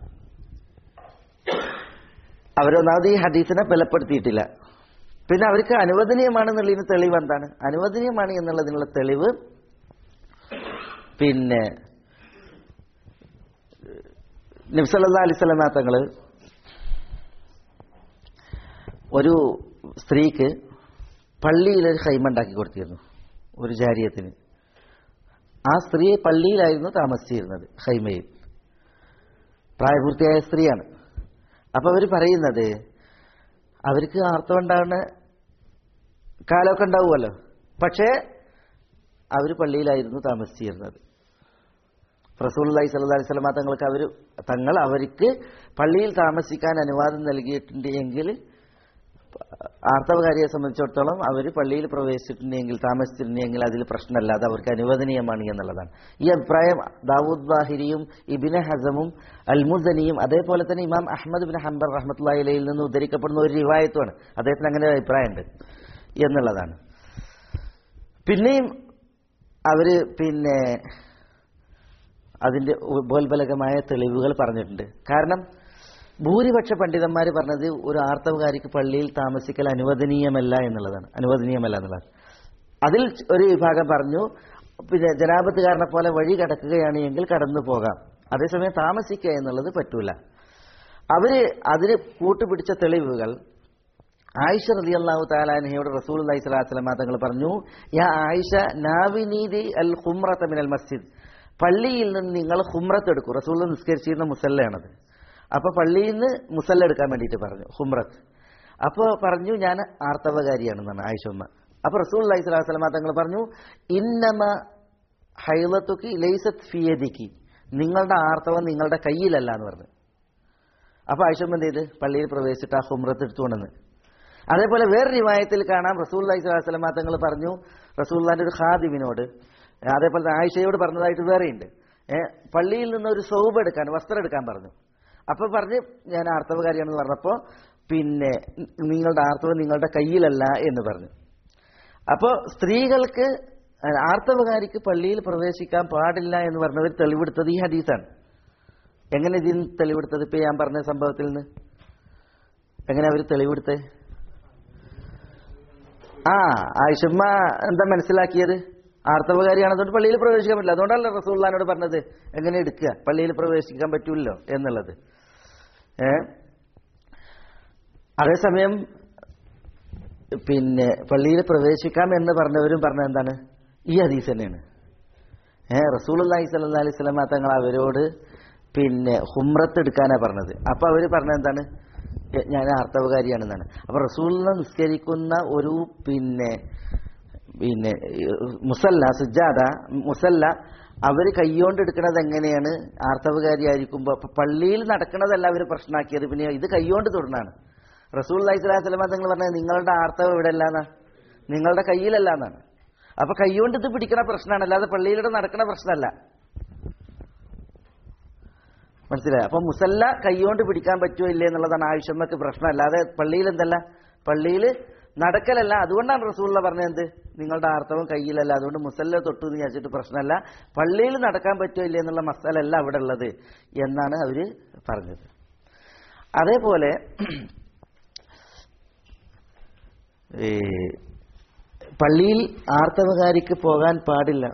S4: അവരൊന്നാമത് ഈ ഹദീസിനെ ബലപ്പെടുത്തിയിട്ടില്ല പിന്നെ അവർക്ക് അനുവദനീയമാണെന്നുള്ളതിന് തെളിവ് എന്താണ് അനുവദനീയമാണ് എന്നുള്ളതിനുള്ള തെളിവ് പിന്നെ നബ്സല്ലാ അലിസ്ലാം തങ്ങള് ഒരു സ്ത്രീക്ക് പള്ളിയിൽ ഒരു ഹൈമ ഉണ്ടാക്കി കൊടുത്തിരുന്നു ഒരു ജാരിയത്തിന് ആ സ്ത്രീ പള്ളിയിലായിരുന്നു താമസിച്ചിരുന്നത് ഹൈമയിൽ പ്രായപൂർത്തിയായ സ്ത്രീയാണ് അപ്പൊ അവർ പറയുന്നത് അവർക്ക് ആർത്തവം ഉണ്ടാകുന്ന കാലമൊക്കെ ഉണ്ടാവുമല്ലോ പക്ഷേ അവർ പള്ളിയിലായിരുന്നു താമസിച്ചിരുന്നത് റസൂള്ളി സല്ലി സ്വലമ തങ്ങൾക്ക് അവർ തങ്ങൾ അവർക്ക് പള്ളിയിൽ താമസിക്കാൻ അനുവാദം നൽകിയിട്ടുണ്ട് എങ്കിൽ ആർത്തവകാരിയെ സംബന്ധിച്ചിടത്തോളം അവർ പള്ളിയിൽ പ്രവേശിച്ചിട്ടുണ്ടെങ്കിൽ താമസിച്ചിട്ടുണ്ടെങ്കിൽ അതിൽ പ്രശ്നമല്ല അത് അവർക്ക് അനുവദനീയമാണ് എന്നുള്ളതാണ് ഈ അഭിപ്രായം ദാവൂദ് ബാഹിരിയും ഇബിന് ഹസമും അൽമുസനിയും അതേപോലെ തന്നെ ഇമാം അഹമ്മദ് ബിൻ ഹംബർ റഹ്മത്തുള്ളയിൽ നിന്ന് ഉദ്ധരിക്കപ്പെടുന്ന ഒരു റിവായത്തുമാണ് അദ്ദേഹത്തിന് അങ്ങനെ ഒരു അഭിപ്രായമുണ്ട് എന്നുള്ളതാണ് പിന്നെയും അവര് പിന്നെ അതിന്റെ ഉപോത്ബലകമായ തെളിവുകൾ പറഞ്ഞിട്ടുണ്ട് കാരണം ഭൂരിപക്ഷ പണ്ഡിതന്മാർ പറഞ്ഞത് ഒരു ആർത്തവകാരിക്ക് പള്ളിയിൽ താമസിക്കൽ അനുവദനീയമല്ല എന്നുള്ളതാണ് അനുവദനീയമല്ല എന്നുള്ളതാണ് അതിൽ ഒരു വിഭാഗം പറഞ്ഞു പിന്നെ ജനാപത്തുകാരനെ പോലെ വഴി കടക്കുകയാണ് എങ്കിൽ കടന്നു പോകാം അതേസമയം താമസിക്കുക എന്നുള്ളത് പറ്റൂല അവര് അതിന് കൂട്ടുപിടിച്ച തെളിവുകൾ ആയിഷ റലി അള്ളാഹു താലാനഹയോട് റസൂൽ അലൈഹി സ്വലാസ്ലമ തങ്ങൾ പറഞ്ഞു യാ ആയിഷ നാവിനീതി അൽ ഹുമ്രത്ത മിനൽ മസ്ജിദ് പള്ളിയിൽ നിന്ന് നിങ്ങൾ ഹുമ്രത്ത് എടുക്കും റസൂൽ നിസ്കരിച്ചിരുന്ന മുസല്ലയാണത് അപ്പൊ പള്ളിയിൽ നിന്ന് മുസല്ല എടുക്കാൻ വേണ്ടിയിട്ട് പറഞ്ഞു ഹുമ്രത്ത് അപ്പോൾ പറഞ്ഞു ഞാൻ ആർത്തവകാരിയാണെന്നാണ് ആയിഷമ്മ അപ്പൊ റസൂൽ അലൈഹി സ്വലാഹു വസ്ലമ തങ്ങൾ പറഞ്ഞു ഇന്നമ ഹൈലത്തുക്ക് ലൈസത്ത് ഫിയദിക്ക് നിങ്ങളുടെ ആർത്തവം നിങ്ങളുടെ കയ്യിലല്ല എന്ന് പറഞ്ഞു അപ്പൊ ആയിഷമ്മ എന്ത് ചെയ്ത് പള്ളിയിൽ പ്രവേശിച്ചിട്ട് ആ ഹുമ്രത്ത് എടുത്തുകൊണ്ടെന്ന് അതേപോലെ വേറെ റിവായത്തിൽ കാണാം റസൂൽ അലൈഹി സ്വലാഹു വസ്ലമ തങ്ങൾ പറഞ്ഞു റസൂല്ലാന്റെ ഒരു ഖാദിമിനോട് അതേപോലെ തന്നെ ആയിഷയോട് പറഞ്ഞതായിട്ട് വേറെയുണ്ട് ഏ, പള്ളിയിൽ നിന്ന് ഒരു സൗബ് എടുക്കാൻ വസ്ത്രം എടുക്കാൻ പറഞ്ഞു അപ്പൊ പറഞ്ഞ് ഞാൻ ആർത്തവകാരിയാണെന്ന് പറഞ്ഞപ്പോ പിന്നെ നിങ്ങളുടെ ആർത്തവം നിങ്ങളുടെ കയ്യിലല്ല എന്ന് പറഞ്ഞു അപ്പോ സ്ത്രീകൾക്ക് ആർത്തവകാരിക്ക് പള്ളിയിൽ പ്രവേശിക്കാൻ പാടില്ല എന്ന് പറഞ്ഞവർ തെളിവെടുത്തത് ഈ ഹദീസാണ് എങ്ങനെ ഇതിൽ നിന്ന് തെളിവെടുത്തത് ഇപ്പൊ ഞാൻ പറഞ്ഞ സംഭവത്തിൽ നിന്ന് എങ്ങനെ അവർ തെളിവെടുത്തേ ആ ആയിഷമ്മ എന്താ മനസ്സിലാക്കിയത് ആർത്തവകാരിയാണ് അതുകൊണ്ട് പള്ളിയിൽ പ്രവേശിക്കാൻ പറ്റില്ല അതുകൊണ്ടല്ല റസൂള്ളാനോട് പറഞ്ഞത് എങ്ങനെ എടുക്കുക പള്ളിയിൽ പ്രവേശിക്കാൻ പറ്റൂല്ലോ എന്നുള്ളത് ഏ അതേസമയം പിന്നെ പള്ളിയിൽ പ്രവേശിക്കാം എന്ന് പറഞ്ഞവരും പറഞ്ഞ എന്താണ് ഈ ഹദീസ് തന്നെയാണ് ഏ റസൂലി സല്ലാ അലൈഹി സ്വലമ തങ്ങൾ അവരോട് പിന്നെ ഹുമ്രത്ത് എടുക്കാനാ പറഞ്ഞത് അപ്പൊ അവര് പറഞ്ഞ എന്താണ് എ- ഞാൻ ആർത്തവകാരിയാണെന്നാണ് അപ്പൊ റസൂലിനെ നിസ്കരിക്കുന്ന ഒരു പിന്നെ പിന്നെ മുസല്ല സുജാത മുസല്ല അവര് കൈകൊണ്ട് എടുക്കുന്നത് എങ്ങനെയാണ് ആർത്തവകാരിയായിരിക്കുമ്പോ അപ്പൊ പള്ളിയിൽ നടക്കുന്നതല്ല അവർ പ്രശ്നമാക്കിയത് പിന്നെ ഇത് കൈകൊണ്ട് തൊടുന്നതാണ് റസൂൽ അലൈഹി സ്വലാഹു വസ്ലമ തങ്ങൾ പറഞ്ഞത് നിങ്ങളുടെ ആർത്തവം ഇവിടെ അല്ലാന്നാ നിങ്ങളുടെ കയ്യിലല്ല എന്നാണ് അപ്പൊ കൈകൊണ്ട് ഇത് പിടിക്കണ പ്രശ്നമാണ് അല്ലാതെ പള്ളിയിലൂടെ നടക്കണ പ്രശ്നമല്ല മനസ്സിലായി അപ്പൊ മുസല്ല കൈകൊണ്ട് പിടിക്കാൻ പറ്റുമോ ഇല്ലേ എന്നുള്ളതാണ് ആവശ്യമൊക്കെ പ്രശ്നം അല്ലാതെ പള്ളിയിൽ എന്തല്ല പള്ളിയിൽ നടക്കലല്ല അതുകൊണ്ടാണ് റസൂള്ള പറഞ്ഞത് എന്ത് നിങ്ങളുടെ ആർത്തവം കയ്യിലല്ല അതുകൊണ്ട് മുസല്ല തൊട്ടു എന്ന് വിചാരിച്ചിട്ട് പ്രശ്നമല്ല പള്ളിയിൽ നടക്കാൻ പറ്റുമോ ഇല്ലേ എന്നുള്ള മസാലല്ല അവിടെ ഉള്ളത് എന്നാണ് അവര് പറഞ്ഞത് അതേപോലെ ഈ പള്ളിയിൽ ആർത്തവകാരിക്ക് പോകാൻ പാടില്ല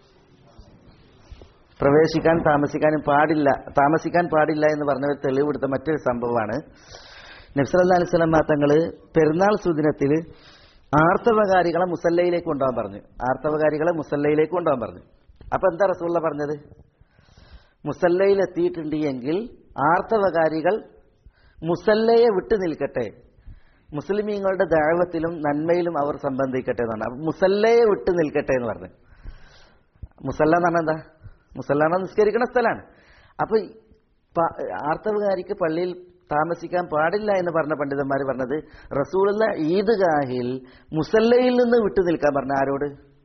S4: പ്രവേശിക്കാൻ താമസിക്കാനും പാടില്ല താമസിക്കാൻ പാടില്ല എന്ന് പറഞ്ഞവർ തെളിവെടുത്ത മറ്റൊരു സംഭവമാണ് നബ്സല്ലാ അലൈഹി സ്വലം തങ്ങൾ പെരുന്നാൾ സുദിനത്തിൽ ആർത്തവകാരികളെ മുസല്ലയിലേക്ക് കൊണ്ടുപോകാൻ പറഞ്ഞു ആർത്തവകാരികളെ മുസല്ലയിലേക്ക് കൊണ്ടുപോകാൻ പറഞ്ഞു അപ്പൊ എന്താ റസൂള്ള പറഞ്ഞത് മുസല്ലയിൽ എത്തിയിട്ടുണ്ട് എങ്കിൽ ആർത്തവകാരികൾ മുസല്ലയെ വിട്ടു നിൽക്കട്ടെ മുസ്ലിമീങ്ങളുടെ ദൈവത്തിലും നന്മയിലും അവർ സംബന്ധിക്കട്ടെ എന്നാണ് അപ്പൊ മുസല്ലയെ വിട്ടു നിൽക്കട്ടെ എന്ന് പറഞ്ഞു മുസല്ല എന്ന് പറഞ്ഞാൽ എന്താ മുസല്ല എന്ന് നിസ്കരിക്കുന്ന സ്ഥലമാണ് അപ്പൊ ഈ പ- ആർത്തവകാരിക്ക് പള്ളിയിൽ താമസിക്കാൻ പാടില്ല എന്ന് പറഞ്ഞ പണ്ഡിതന്മാർ പറഞ്ഞത് റസൂലുള്ള ഈദ്ഗാഹിൽ മുസല്ലയിൽ നിന്ന് വിട്ടു നിൽക്കാൻ പറഞ്ഞ ആരോട്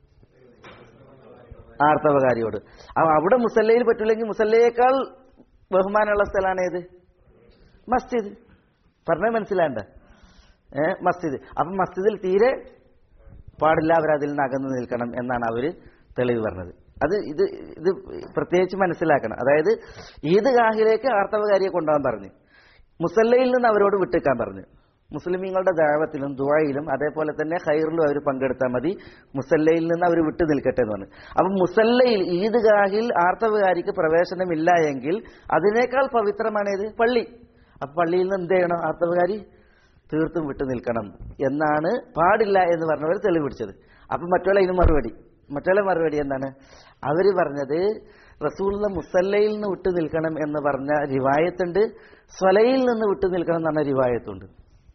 S4: ആർത്തവകാരിയോട് അപ്പൊ അവിടെ മുസല്ലയിൽ പറ്റില്ലെങ്കിൽ മുസല്ലയേക്കാൾ ബഹുമാനമുള്ള സ്ഥലമാണ് ഏത് മസ്ജിദ് പറഞ്ഞ മനസ്സിലാണ്ട ഏ മസ്ജിദ് അപ്പൊ മസ്ജിദിൽ തീരെ പാടില്ല അവർ അതിൽ നിന്ന് അകന്നു നിൽക്കണം എന്നാണ് അവര് തെളിവ് പറഞ്ഞത് അത് ഇത് ഇത് പ്രത്യേകിച്ച് മനസ്സിലാക്കണം അതായത് ഈദ് ഗാഹിലേക്ക് ആർത്തവകാരിയെ കൊണ്ടുപോകാൻ പറഞ്ഞു മുസല്ലയിൽ നിന്ന് അവരോട് വിട്ടേക്കാൻ പറഞ്ഞു മുസ്ലിമീങ്ങളുടെ ദാവത്തിലും ദുആയിലും അതേപോലെ തന്നെ ഹൈറിലും അവർ പങ്കെടുത്താൽ മതി മുസല്ലയിൽ നിന്ന് അവർ വിട്ടു നിൽക്കട്ടെ എന്ന് പറഞ്ഞു അപ്പൊ മുസല്ലയിൽ ഈദ് ഗാഹിൽ ആർത്തവകാരിക്ക് പ്രവേശനമില്ല എങ്കിൽ അതിനേക്കാൾ പവിത്രമാണേത് പള്ളി അപ്പൊ പള്ളിയിൽ നിന്ന് എന്ത് ചെയ്യണം ആർത്തവകാരി തീർത്തും വിട്ടു നിൽക്കണം എന്നാണ് പാടില്ല എന്ന് പറഞ്ഞവർ തെളിവ് പിടിച്ചത് അപ്പൊ മറ്റുള്ള ഇതിന് മറുപടി മറ്റുള്ള മറുപടി എന്താണ് അവര് പറഞ്ഞത് റസൂലിന്റെ മുസല്ലയിൽ നിന്ന് വിട്ടു നിൽക്കണം എന്ന് പറഞ്ഞ റിവായത്തുണ്ട് സ്വലയിൽ നിന്ന് വിട്ടു നിൽക്കണം എന്ന് പറഞ്ഞ റിവായത്തുണ്ട്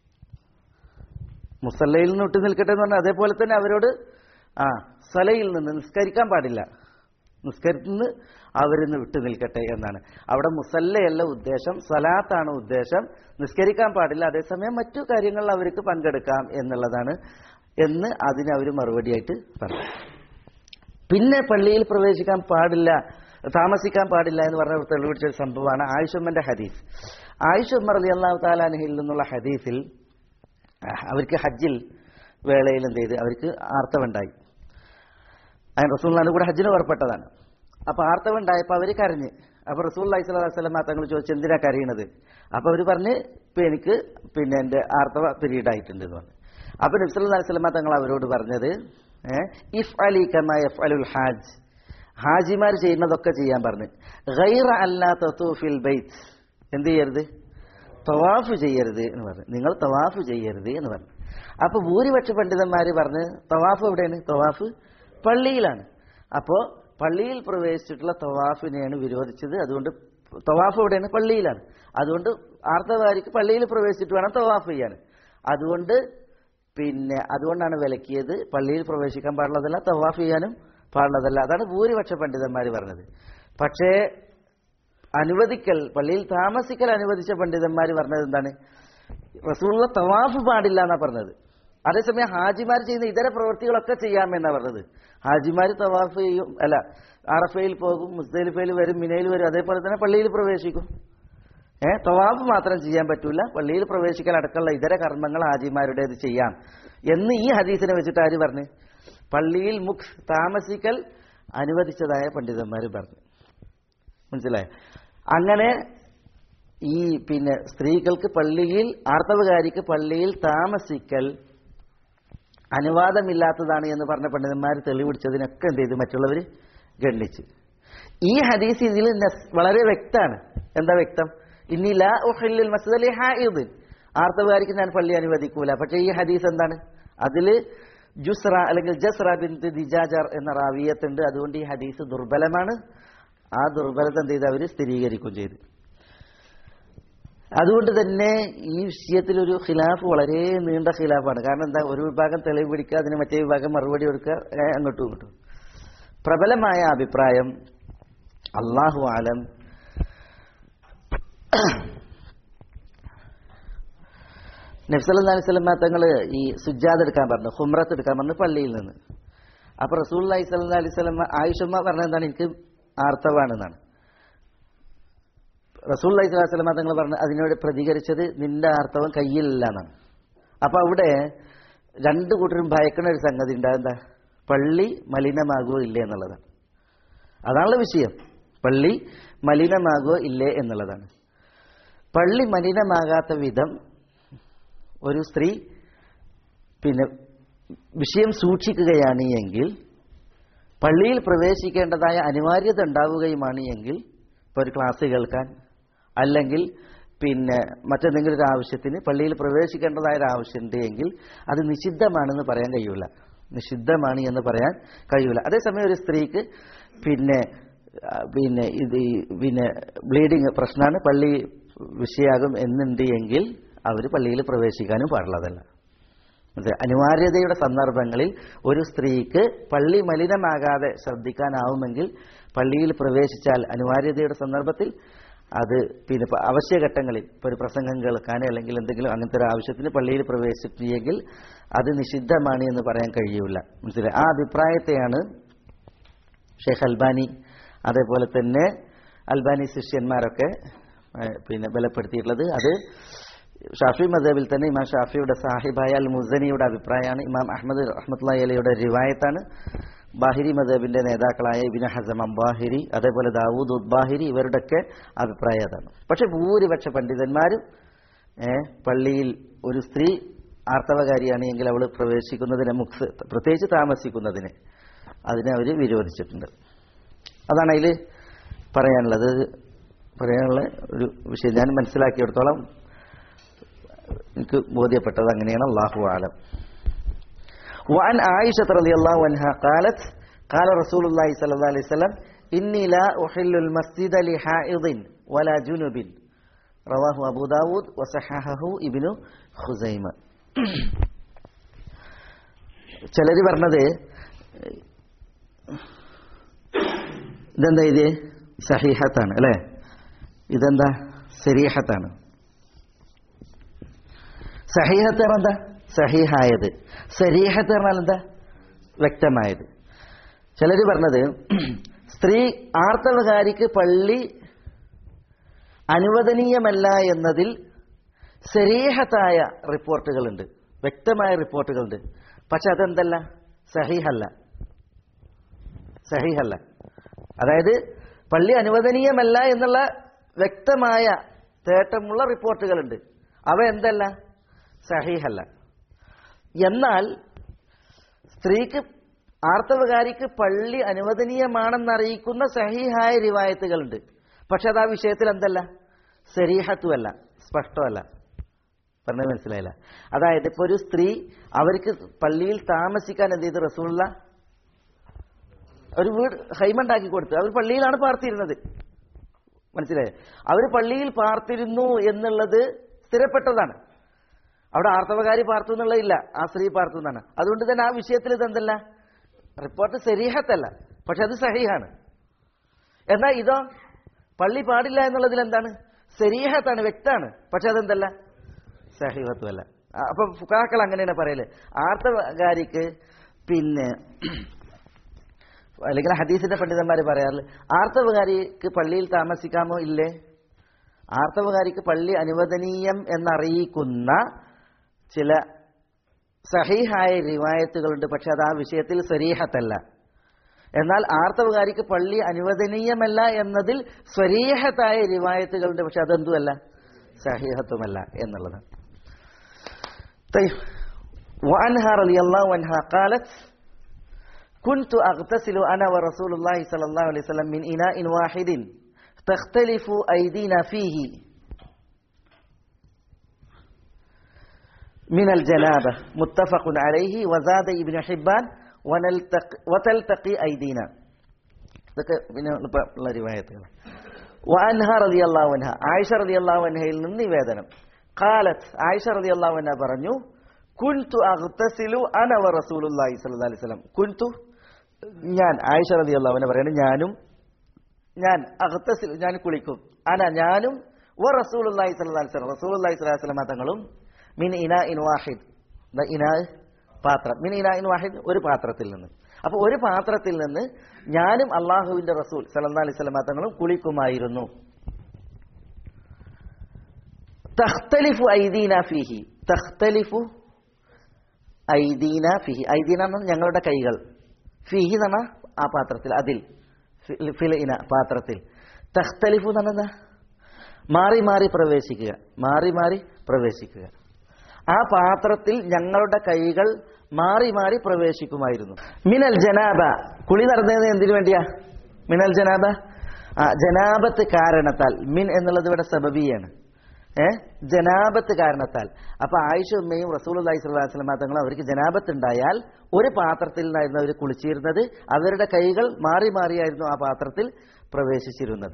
S4: മുസല്ലയിൽ നിന്ന് വിട്ടു നിൽക്കട്ടെ എന്ന് പറഞ്ഞാൽ അതേപോലെ തന്നെ അവരോട് ആ സ്വലയിൽ നിന്ന് നിസ്കരിക്കാൻ പാടില്ല നിസ്കരിന്ന് അവരിന്ന് വിട്ടു നിൽക്കട്ടെ എന്നാണ് അവിടെ മുസല്ലയല്ല ഉദ്ദേശം സ്വലാത്താണ് ഉദ്ദേശം നിസ്കരിക്കാൻ പാടില്ല അതേസമയം മറ്റു കാര്യങ്ങളിൽ അവർക്ക് പങ്കെടുക്കാം എന്നുള്ളതാണ് എന്ന് അതിന് അവർ മറുപടിയായിട്ട് പറഞ്ഞു പിന്നെ പള്ളിയിൽ പ്രവേശിക്കാൻ പാടില്ല താമസിക്കാൻ പാടില്ല എന്ന് പറഞ്ഞ തെളിവിച്ച ഒരു സംഭവമാണ് ആയിഷമ്മന്റെ ഹദീസ് ആയിഷമ്മ റലി അള്ളാഹു താലാനഹിൽ നിന്നുള്ള ഹദീസിൽ അഹ് അവർക്ക് ഹജ്ജിൽ വേളയിൽ എന്ത് ചെയ്ത് അവർക്ക് ആർത്തവുണ്ടായി അതിന് റസൂള്ളാന്റെ കൂടെ ഹജ്ജിന് പുറപ്പെട്ടതാണ് അപ്പൊ ആർത്തവുണ്ടായപ്പോൾ അവർ കരഞ്ഞ് അപ്പൊ റസൂൽ അലൈഹി സ്വലാഹു വസ്ലം തങ്ങൾ ചോദിച്ചു എന്തിനാ കരയണത് അപ്പൊ അവർ പറഞ്ഞ് ഇപ്പൊ എനിക്ക് പിന്നെ എന്റെ ആർത്തവ പീരീഡ് ആയിട്ടുണ്ട് എന്ന് പറഞ്ഞു അപ്പൊ നബ്സല്ലാ അലൈഹി സ്വലമ തങ്ങൾ അവരോട് പറഞ്ഞത് ഇഫ് അലി കമ എഫ് അലുൽ ഹാജ് ഹാജിമാർ ചെയ്യുന്നതൊക്കെ ചെയ്യാൻ പറഞ്ഞു ഗൈറ അല്ലാ തത്തൂഫിൽ ബൈത്ത് എന്ത് ചെയ്യരുത് തവാഫ് ചെയ്യരുത് എന്ന് പറഞ്ഞു നിങ്ങൾ തവാഫ് ചെയ്യരുത് എന്ന് പറഞ്ഞു അപ്പൊ ഭൂരിപക്ഷ പണ്ഡിതന്മാര് പറഞ്ഞ് തവാഫ് എവിടെയാണ് തവാഫ് പള്ളിയിലാണ് അപ്പോ പള്ളിയിൽ പ്രവേശിച്ചിട്ടുള്ള തവാഫിനെയാണ് വിരോധിച്ചത് അതുകൊണ്ട് തവാഫ് എവിടെയാണ് പള്ളിയിലാണ് അതുകൊണ്ട് ആർത്തവാരിക്ക് പള്ളിയിൽ പ്രവേശിച്ചിട്ട് വേണം തവാഫ് ചെയ്യാൻ അതുകൊണ്ട് പിന്നെ അതുകൊണ്ടാണ് വിലക്കിയത് പള്ളിയിൽ പ്രവേശിക്കാൻ പാടുള്ളതല്ല തവാഫ് ചെയ്യാനും പാടുള്ളതല്ല അതാണ് ഭൂരിപക്ഷ പണ്ഡിതന്മാർ പറഞ്ഞത് പക്ഷേ അനുവദിക്കൽ പള്ളിയിൽ താമസിക്കൽ അനുവദിച്ച പണ്ഡിതന്മാർ പറഞ്ഞത് എന്താണ് റസൂള്ള തവാഫ് പാടില്ല എന്നാ പറഞ്ഞത് അതേസമയം ഹാജിമാർ ചെയ്യുന്ന ഇതര പ്രവൃത്തികളൊക്കെ ചെയ്യാമെന്നാണ് പറഞ്ഞത് ഹാജിമാർ തവാഫ് ചെയ്യും അല്ല അറഫയിൽ പോകും മുസ്ദലിഫയിൽ വരും മിനയിൽ വരും അതേപോലെ തന്നെ പള്ളിയിൽ പ്രവേശിക്കും ഏ തവാഫ് മാത്രം ചെയ്യാൻ പറ്റൂല പള്ളിയിൽ പ്രവേശിക്കൽ അടക്കമുള്ള ഇതര കർമ്മങ്ങൾ ഹാജിമാരുടേത് ചെയ്യാം എന്ന് ഈ ഹദീസിനെ വെച്ചിട്ട് ആര് പറഞ്ഞു പള്ളിയിൽ മുഖ് താമസിക്കൽ അനുവദിച്ചതായ പണ്ഡിതന്മാർ പറഞ്ഞു മനസ്സിലായോ അങ്ങനെ ഈ പിന്നെ സ്ത്രീകൾക്ക് പള്ളിയിൽ ആർത്തവകാരിക്ക് പള്ളിയിൽ താമസിക്കൽ അനുവാദമില്ലാത്തതാണ് എന്ന് പറഞ്ഞ പണ്ഡിതന്മാർ തെളിവിടിച്ചതിനൊക്കെ എന്ത് ചെയ്തു മറ്റുള്ളവർ ഗണ്ണിച്ച് ഈ ഹദീസ് ഇതിൽ നസ് വളരെ വ്യക്തമാണ് എന്താ വ്യക്തം ഇനി ലാ ഉഹല്ലുൽ മസ്ജിദ് ഹായിദ് ആർത്തവകാരിക്ക് ഞാൻ പള്ളി അനുവദിക്കൂല പക്ഷേ ഈ ഹദീസ് എന്താണ് അതിൽ ജുസ്ര അല്ലെങ്കിൽ ജസ്ര ബിന്ത് ദിജാജർ എന്ന റാവിയത്തുണ്ട് അതുകൊണ്ട് ഈ ഹദീസ് ദുർബലമാണ് ആ ദുർബലത എന്ത് ചെയ്ത് അവർ സ്ഥിരീകരിക്കുകയും ചെയ്തു അതുകൊണ്ട് തന്നെ ഈ വിഷയത്തിൽ ഒരു ഖിലാഫ് വളരെ നീണ്ട ഖിലാഫാണ് കാരണം എന്താ ഒരു വിഭാഗം തെളിവ് പിടിക്കുക അതിന് മറ്റേ വിഭാഗം മറുപടി കൊടുക്കുക ഏ, അങ്ങോട്ടും ഇങ്ങോട്ടും പ്രബലമായ അഭിപ്രായം അള്ളാഹു ആലം നബ്സല്ലാ അലൈഹി സ്വലം തങ്ങൾ ഈ സുജാദ് എടുക്കാൻ പറഞ്ഞു ഹുമ്രത്ത് എടുക്കാൻ പറഞ്ഞു പള്ളിയിൽ നിന്ന് അപ്പൊ റസൂൽ അലൈഹി സ്വലം അലൈഹി സ്വലം ആയിഷമ്മ പറഞ്ഞ എന്താണ് എനിക്ക് ആർത്തവാണെന്നാണ് റസൂൽ അലൈഹി സ്വലാഹു സ്വലം തങ്ങൾ പറഞ്ഞു അതിനോട് പ്രതികരിച്ചത് നിന്റെ ആർത്തവം കയ്യിലില്ല എന്നാണ് അപ്പൊ അവിടെ രണ്ടു കൂട്ടരും ഭയക്കണ ഒരു സംഗതി ഉണ്ട് എന്താ പള്ളി മലിനമാകുമോ ഇല്ലേ എന്നുള്ളതാണ് അതാണുള്ള വിഷയം പള്ളി മലിനമാകുമോ ഇല്ലേ എന്നുള്ളതാണ് പള്ളി മലിനമാകാത്ത വിധം ഒരു സ്ത്രീ പിന്നെ വിഷയം സൂക്ഷിക്കുകയാണ് എങ്കിൽ പള്ളിയിൽ പ്രവേശിക്കേണ്ടതായ അനിവാര്യത ഉണ്ടാവുകയുമാണ് എങ്കിൽ ഇപ്പോൾ ഒരു ക്ലാസ് കേൾക്കാൻ അല്ലെങ്കിൽ പിന്നെ മറ്റെന്തെങ്കിലും ഒരു ആവശ്യത്തിന് പള്ളിയിൽ പ്രവേശിക്കേണ്ടതായ ഒരു ആവശ്യമുണ്ട് എങ്കിൽ അത് നിഷിദ്ധമാണെന്ന് പറയാൻ കഴിയൂല നിഷിദ്ധമാണ് എന്ന് പറയാൻ കഴിയൂല അതേസമയം ഒരു സ്ത്രീക്ക് പിന്നെ ആ, പിന്നെ ഇത് ഈ പിന്നെ ബ്ലീഡിങ് പ്രശ്നമാണ് പള്ളി വിഷയാകും എന്നുണ്ട് എങ്കിൽ അവർ പള്ളിയിൽ പ്രവേശിക്കാനും പാടുള്ളതല്ല അതെ അനിവാര്യതയുടെ സന്ദർഭങ്ങളിൽ ഒരു സ്ത്രീക്ക് പള്ളി മലിനമാകാതെ ശ്രദ്ധിക്കാനാവുമെങ്കിൽ പള്ളിയിൽ പ്രവേശിച്ചാൽ അനിവാര്യതയുടെ സന്ദർഭത്തിൽ അത് പിന്നെ ഇപ്പൊ അവശ്യഘട്ടങ്ങളിൽ ഇപ്പോൾ ഒരു പ്രസംഗം കേൾക്കാൻ അല്ലെങ്കിൽ എന്തെങ്കിലും അങ്ങനത്തെ ഒരു ആവശ്യത്തിന് പള്ളിയിൽ പ്രവേശിപ്പിയെങ്കിൽ അത് നിഷിദ്ധമാണ് എന്ന് പറയാൻ കഴിയൂല മനസ്സിലായി ആ അഭിപ്രായത്തെയാണ് ഷെയ്ഖ് അൽബാനി അതേപോലെ തന്നെ അൽബാനി ശിഷ്യന്മാരൊക്കെ ഏഹ്, പിന്നെ ബലപ്പെടുത്തിയിട്ടുള്ളത് അത് ഷാഫി മദബിൽ തന്നെ ഇമാം ഷാഫിയുടെ സാഹിബായ അൽ മുസനിയുടെ അഭിപ്രായമാണ് ഇമാം അഹമ്മദ് റഹ്മത്തുള്ള അലിയുടെ റിവായത്താണ് ബാഹിരി മദബിന്റെ നേതാക്കളായ ഇബിന് ഹസം അംബാഹിരി അതേപോലെ ദാവൂദ് ഉദ്ബാഹിരി ഇവരുടെയൊക്കെ അഭിപ്രായം അതാണ് പക്ഷെ ഭൂരിപക്ഷ പണ്ഡിതന്മാരും ഏഹ്, പള്ളിയിൽ ഒരു സ്ത്രീ ആർത്തവകാരിയാണ് എങ്കിൽ അവൾ പ്രവേശിക്കുന്നതിന് മുഖ് പ്രത്യേകിച്ച് താമസിക്കുന്നതിന് അതിനെ അവർ വിരോധിച്ചിട്ടുണ്ട് അതാണ് അതിൽ പറയാനുള്ളത് പറയാനുള്ള ഒരു വിഷയം ഞാൻ മനസ്സിലാക്കിയെടുത്തോളം എനിക്ക് ബോധ്യപ്പെട്ടത് അങ്ങനെയാണ് അള്ളാഹു ആലം وعن عائشة رضي الله عنها قالت قال رسول الله صلى الله عليه وسلم إني لا أحل المسجد لحائض ولا جنب رواه أبو داود وصححه ابن خزيمة ചിലര് പറഞ്ഞത് ഇതെന്താ ഇത് സഹീഹത്താണ് അല്ലേ ഇതെന്താ സരീഹത്താണ് സഹീഹത്ത് പറഞ്ഞാൽ എന്താ സഹീഹായത് സരീഹത്ത് പറഞ്ഞാൽ എന്താ വ്യക്തമായത് ചിലർ പറഞ്ഞത് സ്ത്രീ ആർത്തവകാരിക്ക് പള്ളി അനുവദനീയമല്ല എന്നതിൽ സരീഹത്തായ റിപ്പോർട്ടുകളുണ്ട് വ്യക്തമായ റിപ്പോർട്ടുകളുണ്ട് പക്ഷെ അതെന്തല്ല സഹീഹല്ല സഹീഹല്ല അതായത് പള്ളി അനുവദനീയമല്ല എന്നുള്ള വ്യക്തമായ തേട്ടമുള്ള റിപ്പോർട്ടുകളുണ്ട് അവ എന്തല്ല സഹീഹല്ല എന്നാൽ സ്ത്രീക്ക് ആർത്തവകാരിക്ക് പള്ളി അനുവദനീയമാണെന്നറിയിക്കുന്ന സഹീഹായ റിവായത്തുകളുണ്ട് പക്ഷെ അത് ആ വിഷയത്തിൽ എന്തല്ല സരീഹത്തുമല്ല സ്പഷ്ടമല്ല പറഞ്ഞത് മനസ്സിലായില്ല അതായത് ഇപ്പൊ ഒരു സ്ത്രീ അവർക്ക് പള്ളിയിൽ താമസിക്കാൻ എന്ത് ചെയ്ത് റസൂള്ള ഒരു വീട് ഹൈമണ്ടാക്കി കൊടുത്തു അവർ പള്ളിയിലാണ് പാർത്തിരുന്നത് മനസ്സിലായേ അവർ പള്ളിയിൽ പാർത്തിരുന്നു എന്നുള്ളത് സ്ഥിരപ്പെട്ടതാണ് അവിടെ ആർത്തവകാരി പാർത്തു എന്നുള്ളതില്ല ആ സ്ത്രീ പാർത്തു എന്നാണ് അതുകൊണ്ട് തന്നെ ആ വിഷയത്തിൽ ഇതെന്തല്ല റിപ്പോർട്ട് സരീഹത്തല്ല പക്ഷെ അത് സഹീഹാണ് എന്നാൽ ഇതോ പള്ളി പാടില്ല എന്നുള്ളതിൽ എന്താണ് സരീഹത്താണ് വ്യക്തമാണ് പക്ഷെ അതെന്തല്ല സഹീഹത്തുമല്ല ആ, അപ്പൊ ഫുക്കാക്കൾ അങ്ങനെയാണ് പറയല് ആർത്തവകാരിക്ക് പിന്നെ അല്ലെങ്കിൽ ഹദീസിന്റെ പണ്ഡിതന്മാർ പറയാറില്ല ആർത്തവകാരിക്ക് പള്ളിയിൽ താമസിക്കാമോ ഇല്ലേ ആർത്തവകാരിക്ക് പള്ളി അനുവദനീയം എന്നറിയിക്കുന്ന ചില സഹീഹായ റിവായത്തുകളുണ്ട് പക്ഷെ അത് ആ വിഷയത്തിൽ സ്വരീഹത്തല്ല എന്നാൽ ആർത്തവകാരിക്ക് പള്ളി അനുവദനീയമല്ല എന്നതിൽ സ്വരീഹത്തായ റിവായത്തുകളുണ്ട് പക്ഷെ അതെന്തുമല്ല സഹീഹത്തുമല്ല എന്നുള്ളത് طيب وعنها رضي الله عنها قالت كنت أغتسل أنا ورسول الله صلى الله عليه وسلم من إناء واحد تختلف أيدينا فيه من الجنابة متفق عليه وزاد ابن حبان ونلتق وتلتقي أيدينا ഇതൊക്കെ പിന്നെ എളുപ്പ- ഉള്ള റിവായത്തുകൾ വഅൻഹ റളിയല്ലാഹു അൻഹ ആയിഷ റളിയല്ലാഹു അൻഹയിൽ നിന്ന് നിവേദനം ഖാലത്ത് ആയിഷ റളിയല്ലാഹു അൻഹ പറഞ്ഞു കുൻതു അഗ്തസിലു അന വ റസൂലുള്ളാഹി സ്വല്ലല്ലാഹി അലൈഹി വസല്ലം കുൻതു ഞാൻ ആയിഷ റളിയല്ലാഹു അൻഹ പറയുന്നത് ഞാനും ഞാൻ അഗ്തസിൽ ഞാൻ കുളിക്കും അന ഞാനും വ റസൂലുള്ളാഹി സ്വല്ലല്ലാഹി അലൈഹി വസല്ലം റസൂലുള്ളാഹി സ്വല്ലല്ലാഹി അലൈഹി വസല്ലം തങ്ങളും മിൻ ഇനാ ഇൻ വാഹിദ് ദ ഇനാ പാത്രം മിൻ ഇനാ ഇൻ വാഹിദ് ഒരു പാത്രത്തിൽ നിന്ന് അപ്പോൾ ഒരു പാത്രത്തിൽ നിന്ന് ഞാനും അള്ളാഹുവിന്റെ റസൂൽ സല്ലല്ലാഹി അലൈഹി വസല്ലം തങ്ങളും കുളിക്കുമായിരുന്നു തഖ്തലിഫു ഐദീന ഫീഹി തഖ്തലിഫു ഐദീന ഫിഹി ഐദീന എന്ന് പറഞ്ഞാൽ ഞങ്ങളുടെ കൈകൾ ഫിഹി എന്ന് പറഞ്ഞാൽ ആ പാത്രത്തിൽ അതിൽ ഫിൽ- ഫിൽ ഇന പാത്രത്തിൽ തഖ്തലിഫു എന്ന് പറഞ്ഞാൽ എന്താ? മാറി മാറി പ്രവേശിക്കുക മാറി മാറി പ്രവേശിക്കുക ആ പാത്രത്തിൽ ഞങ്ങളുടെ കൈകൾ മാറി മാറി പ്രവേശിക്കുമായിരുന്നു മിനൽ ജനാബ കുളി നടന്നത് എന്തിനു വേണ്ടിയാ മിനൽ ജനാബ ആ ജനാബത്ത് കാരണത്താൽ മിൻ എന്നുള്ളത് ഇവിടെ സബബിയാണ് ഏ ജനാബത്ത് കാരണത്താൽ അപ്പൊ ആയിഷ ഉമ്മയും റസൂൽ അള്ളഹി സ്വലാസ്ലമ തങ്ങളും അവർക്ക് ജനാബത്ത് ഉണ്ടായാൽ ഒരു പാത്രത്തിൽ നിന്നായിരുന്നു അവർ കുളിച്ചിരുന്നത് അവരുടെ കൈകൾ മാറി മാറിയായിരുന്നു ആ പാത്രത്തിൽ പ്രവേശിച്ചിരുന്നത്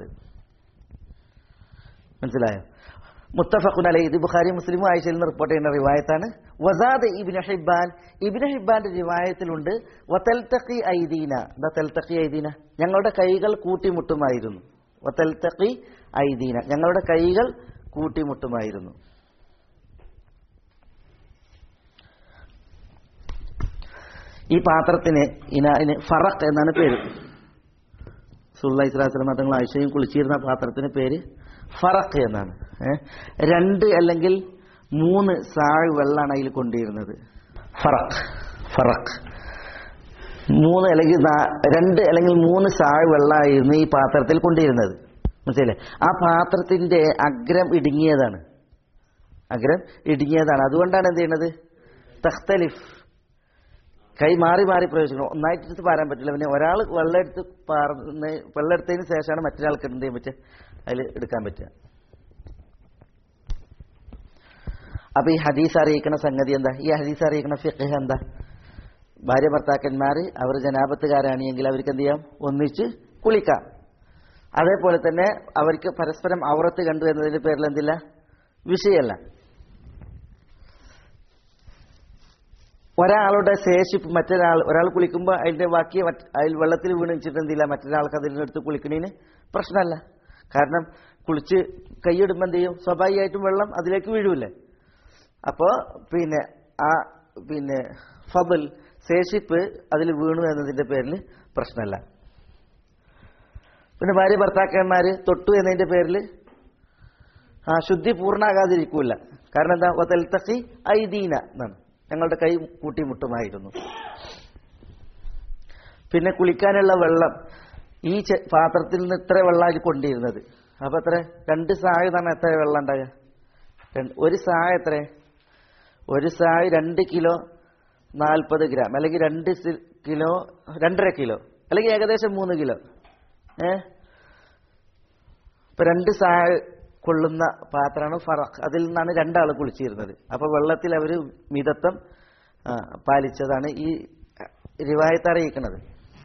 S4: മനസ്സിലായോ മുത്തഫഖുൻ അലൈ ഇത് ബുഖാരി മുസ്ലിം ആയിഷയിൽ നിന്ന് റിപ്പോർട്ട് ചെയ്യുന്ന റിവായത്താണ് വസാദ് ഇബിന് ഹിബാൻ ഇബിന് ഹിബാന്റെ റിവായത്തിലുണ്ട് വതൽതഖി ഐദീന ദ തൽതഖി ഐദീന ഞങ്ങളുടെ കൈകൾ കൂട്ടിമുട്ടുമായിരുന്നു വതൽതഖി ഐദീന ഞങ്ങളുടെ കൈകൾ കൂട്ടിമുട്ടുമായിരുന്നു ഈ പാത്രത്തിന് ഇനാന് ഫറഖ് എന്നാണ് പേര് സുല്ലാ ഇസ്ലാസ്ലം തങ്ങൾ ആഴ്ചയും കുളിച്ചിരുന്ന പാത്രത്തിന് പേര് ഫറഖ് എന്നാണ് ഏ? രണ്ട് അല്ലെങ്കിൽ മൂന്ന് സാഴ് വെള്ളമാണ് അതിൽ കൊണ്ടിരുന്നത് ഫറഖ് ഫറഖ് മൂന്ന് അല്ലെങ്കിൽ നാ- രണ്ട് അല്ലെങ്കിൽ മൂന്ന് സാഴ് വെള്ളമായിരുന്നു ഈ പാത്രത്തിൽ കൊണ്ടിരുന്നത് മനസ്സിലെ ആ പാത്രത്തിന്റെ അഗ്രം ഇടുങ്ങിയതാണ് അഗ്രം ഇടുങ്ങിയതാണ് അതുകൊണ്ടാണ് എന്ത് ചെയ്യുന്നത് തഖ്തലിഫ് കൈ മാറി മാറി പ്രവേശിക്കണം ഒന്നായിട്ട് എടുത്ത് പാരാൻ പറ്റില്ല പിന്നെ ഒരാൾ വെള്ളം എടുത്ത് പാർന്ന് വെള്ളം എടുത്തതിന് ശേഷമാണ് മറ്റൊരാൾക്ക് എന്ത് ചെയ്യാൻ പറ്റുക അതിൽ എടുക്കാൻ പറ്റുക അപ്പൊ ഈ ഹദീസ് അറിയിക്കുന്ന സംഗതി എന്താ ഈ ഹദീസ് അറിയിക്കുന്ന ഫിഖ് എന്താ ഭാര്യ ഭർത്താക്കന്മാർ അവർ ജനാപത്തുകാരാണെങ്കിൽ അവർക്ക് എന്ത് ചെയ്യാം ഒന്നിച്ച് കുളിക്കാം അതേപോലെ തന്നെ അവർക്ക് പരസ്പരം ഔറത്ത് കണ്ടു എന്നതിന്റെ പേരിൽ എന്തില്ല വിഷയമല്ല ഒരാളുടെ ശേഷിപ്പ് മറ്റൊരാൾ ഒരാൾ കുളിക്കുമ്പോൾ അതിന്റെ ബാക്കി മറ്റ്- അതിൽ വെള്ളത്തിൽ വീണ് വെച്ചിട്ട് എന്തില്ല മറ്റൊരാൾക്ക് അതിനടുത്ത് കുളിക്കണതിന് പ്രശ്നമല്ല കാരണം കുളിച്ച് കൈയിടുമ്പോൾ എന്ത് ചെയ്യും സ്വാഭാവികമായിട്ടും വെള്ളം അതിലേക്ക് വീഴൂലേ അപ്പോൾ പിന്നെ ആ പിന്നെ ഫബൽ ശേഷിപ്പ് അതിൽ വീണു എന്നതിന്റെ പേരിൽ പ്രശ്നമല്ല പിന്നെ ഭാര്യ ഭർത്താക്കന്മാര് തൊട്ടു എന്നതിന്റെ പേരിൽ ആ ശുദ്ധി പൂർണ്ണാകാതിരിക്കൂല കാരണം എന്താ വതൽത്തഖി ഐദീന എന്നാണ് ഞങ്ങളുടെ കൈ കൂട്ടിമുട്ടുമായിരുന്നു പിന്നെ കുളിക്കാനുള്ള വെള്ളം ഈ ചെ- പാത്രത്തിൽ നിന്ന് ഇത്ര വെള്ളമാണ് കൊണ്ടിരുന്നത് അപ്പൊ എത്ര രണ്ട് സായ തന്നെ എത്ര വെള്ളം ഉണ്ടാകുക രണ്ട്- ഒരു സായ എത്ര ഒരു സായ രണ്ട് കിലോ നാൽപ്പത് ഗ്രാം അല്ലെങ്കിൽ രണ്ട് സി- കിലോ രണ്ടര കിലോ അല്ലെങ്കിൽ ഏകദേശം മൂന്ന് കിലോ ഏ ഇപ്പൊ രണ്ട് സായ കൊള്ളുന്ന പാത്രമാണ് ഫറഖ് അതിൽ നിന്നാണ് രണ്ടാൾ കുളിച്ചിരുന്നത് അപ്പൊ വെള്ളത്തിൽ അവർ മിതത്വം ആ, പാലിച്ചതാണ് ഈ റിവായത്ത് അറിയിക്കുന്നത്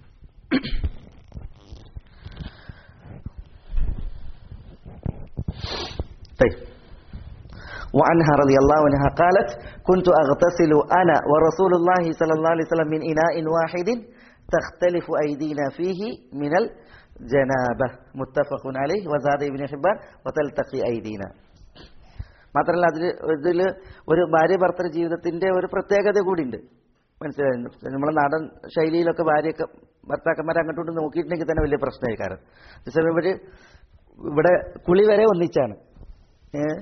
S4: طيب وعنها رضي الله عنها قالت كنت أغتسل أنا ورسول الله صلى الله عليه وسلم من إناء واحد تختلف أيدينا فيه من الجنابة متفق عليه وزاد ابن حبان وتلتقي أيدينا മാത്രമല്ല അതിൽ ഇതിൽ ഒരു ഭാര്യ ഭർത്തൃ ജീവിതത്തിന്റെ ഒരു പ്രത്യേകത കൂടിയുണ്ട് മനസ്സിലായിരുന്നു നമ്മളെ നാടൻ ശൈലിയിലൊക്കെ ഭാര്യയൊക്കെ ഭർത്താക്കന്മാരെ അങ്ങോട്ടും നോക്കിയിട്ടുണ്ടെങ്കിൽ തന്നെ വലിയ പ്രശ്നമായി കാരണം അതേസമയം ഇവര് ഇവിടെ കുളി വരെ ഒന്നിച്ചാണ് ഏഹ്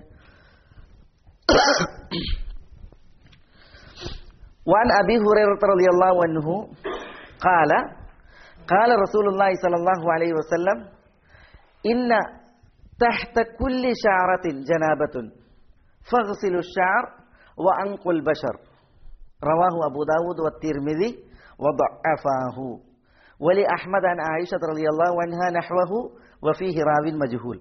S4: وعن أبي هريرة رضي الله عنه قال قال رسول الله صلى الله عليه وسلم إن تحت كل شعرة جنابة فاغسلوا الشعر وأنقوا البشر رواه أبو داود والترمذي وضعفاه ولأحمد عن عائشة رضي الله عنها نحوه وفيه راو مجهول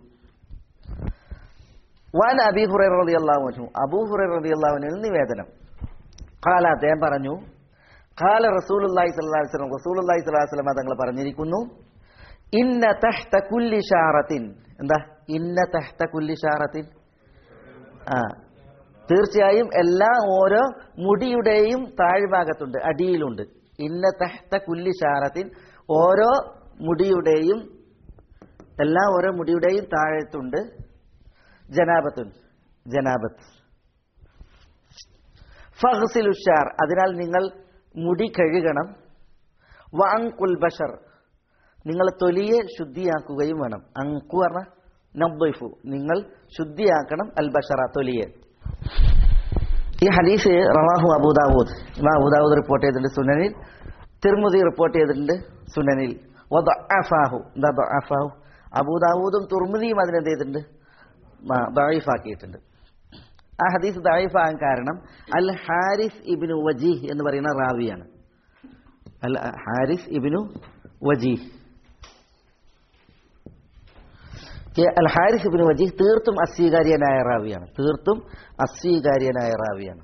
S4: وعن أبي هريرة رضي الله عنه أبو هريرة رضي الله عنه നിവേദനം ഖാല അദ്ദേഹം പറഞ്ഞു ഖാല റസൂലുള്ളാഹി സ്വല്ലല്ലാഹി അലൈഹി വസല്ലം റസൂലുള്ളാഹി സ്വല്ലല്ലാഹി അലൈഹി വസല്ലം തങ്ങൾ പറഞ്ഞിരിക്കുന്നു ഇന്ന തഹ്ത കുല്ലി ഷാറത്തിൻ എന്താ ഇന്ന തഹ്ത കുല്ലി ഷാറത്തിൻ ആ തീർച്ചയായും എല്ലാ ഓരോ മുടിയുടെയും താഴ്ഭാഗത്തുണ്ട് അടിയിലുണ്ട് ഇന്ന തഹ്ത കുല്ലി ഷാറത്തിൻ ഓരോ മുടിയുടെയും എല്ലാ ഓരോ മുടിയുടെയും താഴത്തുണ്ട് ജനാബത്തുൻ ജനാബത്ത് ഫഹ്സിലുഷാർ അതിനാൽ നിങ്ങൾ മുടി കഴുകണം വാങ്കുൽ ബഷർ നിങ്ങൾ തൊലിയെ ശുദ്ധിയാക്കുകയും വേണം അങ്കു പറഞ്ഞ നബ്ബൈഫു നിങ്ങൾ ശുദ്ധിയാക്കണം അൽ ബഷറ തൊലിയെ ഈ ഹദീസ് റവാഹു അബൂദാവൂദ് ഇമാം അബൂദാവൂദ് റിപ്പോർട്ട് ചെയ്തിട്ടുണ്ട് സുനനിൽ തിർമുദി റിപ്പോർട്ട് ചെയ്തിട്ടുണ്ട് സുനനിൽ വദഅഫാഹു എന്താ ദഅഫാഹു അബൂദാവൂദും തുർമുദിയും അതിനെന്ത് ചെയ്തിട്ടുണ്ട് ദഈഫാക്കിയിട്ടുണ്ട് ആ ഹദീസ് ദഈഫാകാൻ കാരണം അൽ ഹാരിസ് ഇബ്നു വജീഹ് എന്ന് പറയുന്ന റാവിയാണ് അൽ ഹാരിസ് ഇബ്നു വജീഹ് ഈ അൽ ഹാരിസ് ഇബ്നു വജീഹ് തീർത്തും അസ്വീകാര്യനായ റാവിയാണ് തീർത്തും അസ്വീകാര്യനായ റാവിയാണ്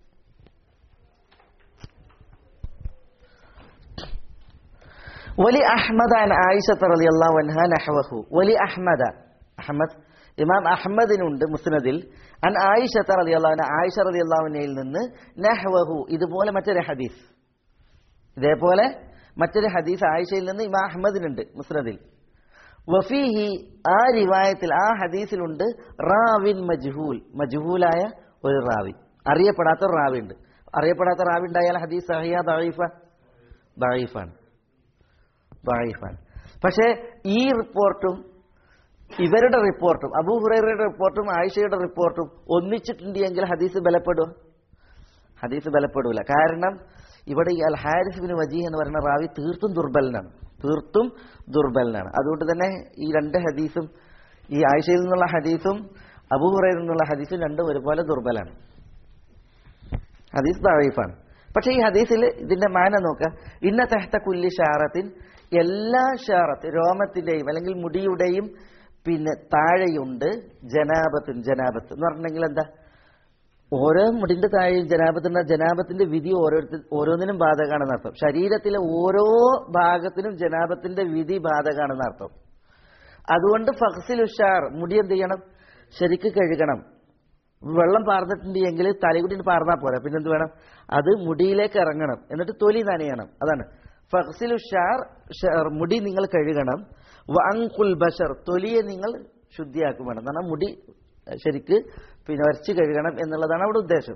S4: വലി അഹ്മദ് അൻ ആയിഷത്ത് റളിയല്ലാഹു അൻഹ നഹവഹു വലി അഹ്മദ അഹ്മദ് ഇമാം അഹ്മദിനുണ്ട് മുസ്നദിൽ അൻ ആയിഷത്ത് റളിയല്ലാഹു അൻഹ ആയിഷ റളിയല്ലാഹു അൻഹയിൽ നിന്ന് നഹ്വഹു ഇതുപോലെ മറ്റൊരു ഹദീസ് ഇതേപോലെ മറ്റൊരു ഹദീസ് ആയിഷയിൽ നിന്ന് ഇമാം അഹ്മദിനുണ്ട് മുസ്നദിൽ വഫീഹി ആ റിവായത്തിൽ ആ ഹദീസിലുണ്ട് റാവിൻ മജ്ഹൂൽ മജ്ഹൂലായ ഒരു റാവി അറിയപ്പെടാത്ത ഒരു റാവി ഉണ്ട് അറിയപ്പെടാത്ത റാവി ഉണ്ടായാൽ ഹദീസ് സഹിയ ദഈഫ ദഈഫാണ് ദഈഫാണ് പക്ഷേ ഈ റിപ്പോർട്ടും ഇവരുടെ റിപ്പോർട്ടും അബൂ ഹുറൈറയുടെ റിപ്പോർട്ടും ആയിഷയുടെ റിപ്പോർട്ടും ഒന്നിച്ചിട്ടുണ്ട് എങ്കിൽ ഹദീസ് ബലപ്പെടും ഹദീസ് ബലപ്പെടൂല കാരണം ഇവിടെ ഈ അൽ ഹാരിസ് ബിൻ വജീഹ് എന്ന് പറയുന്ന റാവി തീർത്തും ദുർബലനാണ് തീർത്തും ദുർബലനാണ് അതുകൊണ്ട് തന്നെ ഈ രണ്ട് ഹദീസും ഈ ആയിഷയിൽ നിന്നുള്ള ഹദീസും അബൂ ഹുറൈറിൽ നിന്നുള്ള ഹദീസും രണ്ടും ഒരുപോലെ ദുർബലാണ് ഹദീസ് ദഴീഫാണ് പക്ഷേ ഈ ഹദീസിൽ ഇതിന്റെ മാന നോക്കുക ഇന്ന തെഹത്ത കുല്ലി ഷാറത്തിൻ എല്ലാ ഷാറത്ത് രോമത്തിന്റെയും അല്ലെങ്കിൽ മുടിയുടെയും പിന്നെ താഴെയുണ്ട് ജനാബത്തുൻ ജനാബത്ത് എന്ന് പറഞ്ഞിട്ടുണ്ടെങ്കിൽ എന്താ ഓരോ മുടിന്റെ താഴെയും ജനാബത്തിന്റെ ജനാബത്തിന്റെ വിധി ഓരോരുത്തർ ഓരോന്നിനും ബാധകമാണെന്ന് അർത്ഥം ശരീരത്തിലെ ഓരോ ഭാഗത്തിനും ജനാബത്തിന്റെ വിധി ബാധകമാണെന്ന് അർത്ഥം അതുകൊണ്ട് ഫഹ്സിൽ ഉഷാർ മുടി എന്ത് ചെയ്യണം ശരിക്ക് കഴുകണം വെള്ളം പാർന്നിട്ടുണ്ട് എങ്കിൽ തലകുടി പാർന്നാൽ പോരാ പിന്നെന്ത് വേണം അത് മുടിയിലേക്ക് ഇറങ്ങണം എന്നിട്ട് തൊലി നനയണം അതാണ് ഫഹ്സിൽ ഉഷാർ മുടി നിങ്ങൾ കഴുകണം വങ്കുൽ ബഷർ തൊലിയെ നിങ്ങൾ ശുദ്ധിയാക്കും വേണം കാരണം മുടി ശരിക്ക് പിന്നെ വരച്ച് കഴുകണം എന്നുള്ളതാണ് അവിടെ ഉദ്ദേശം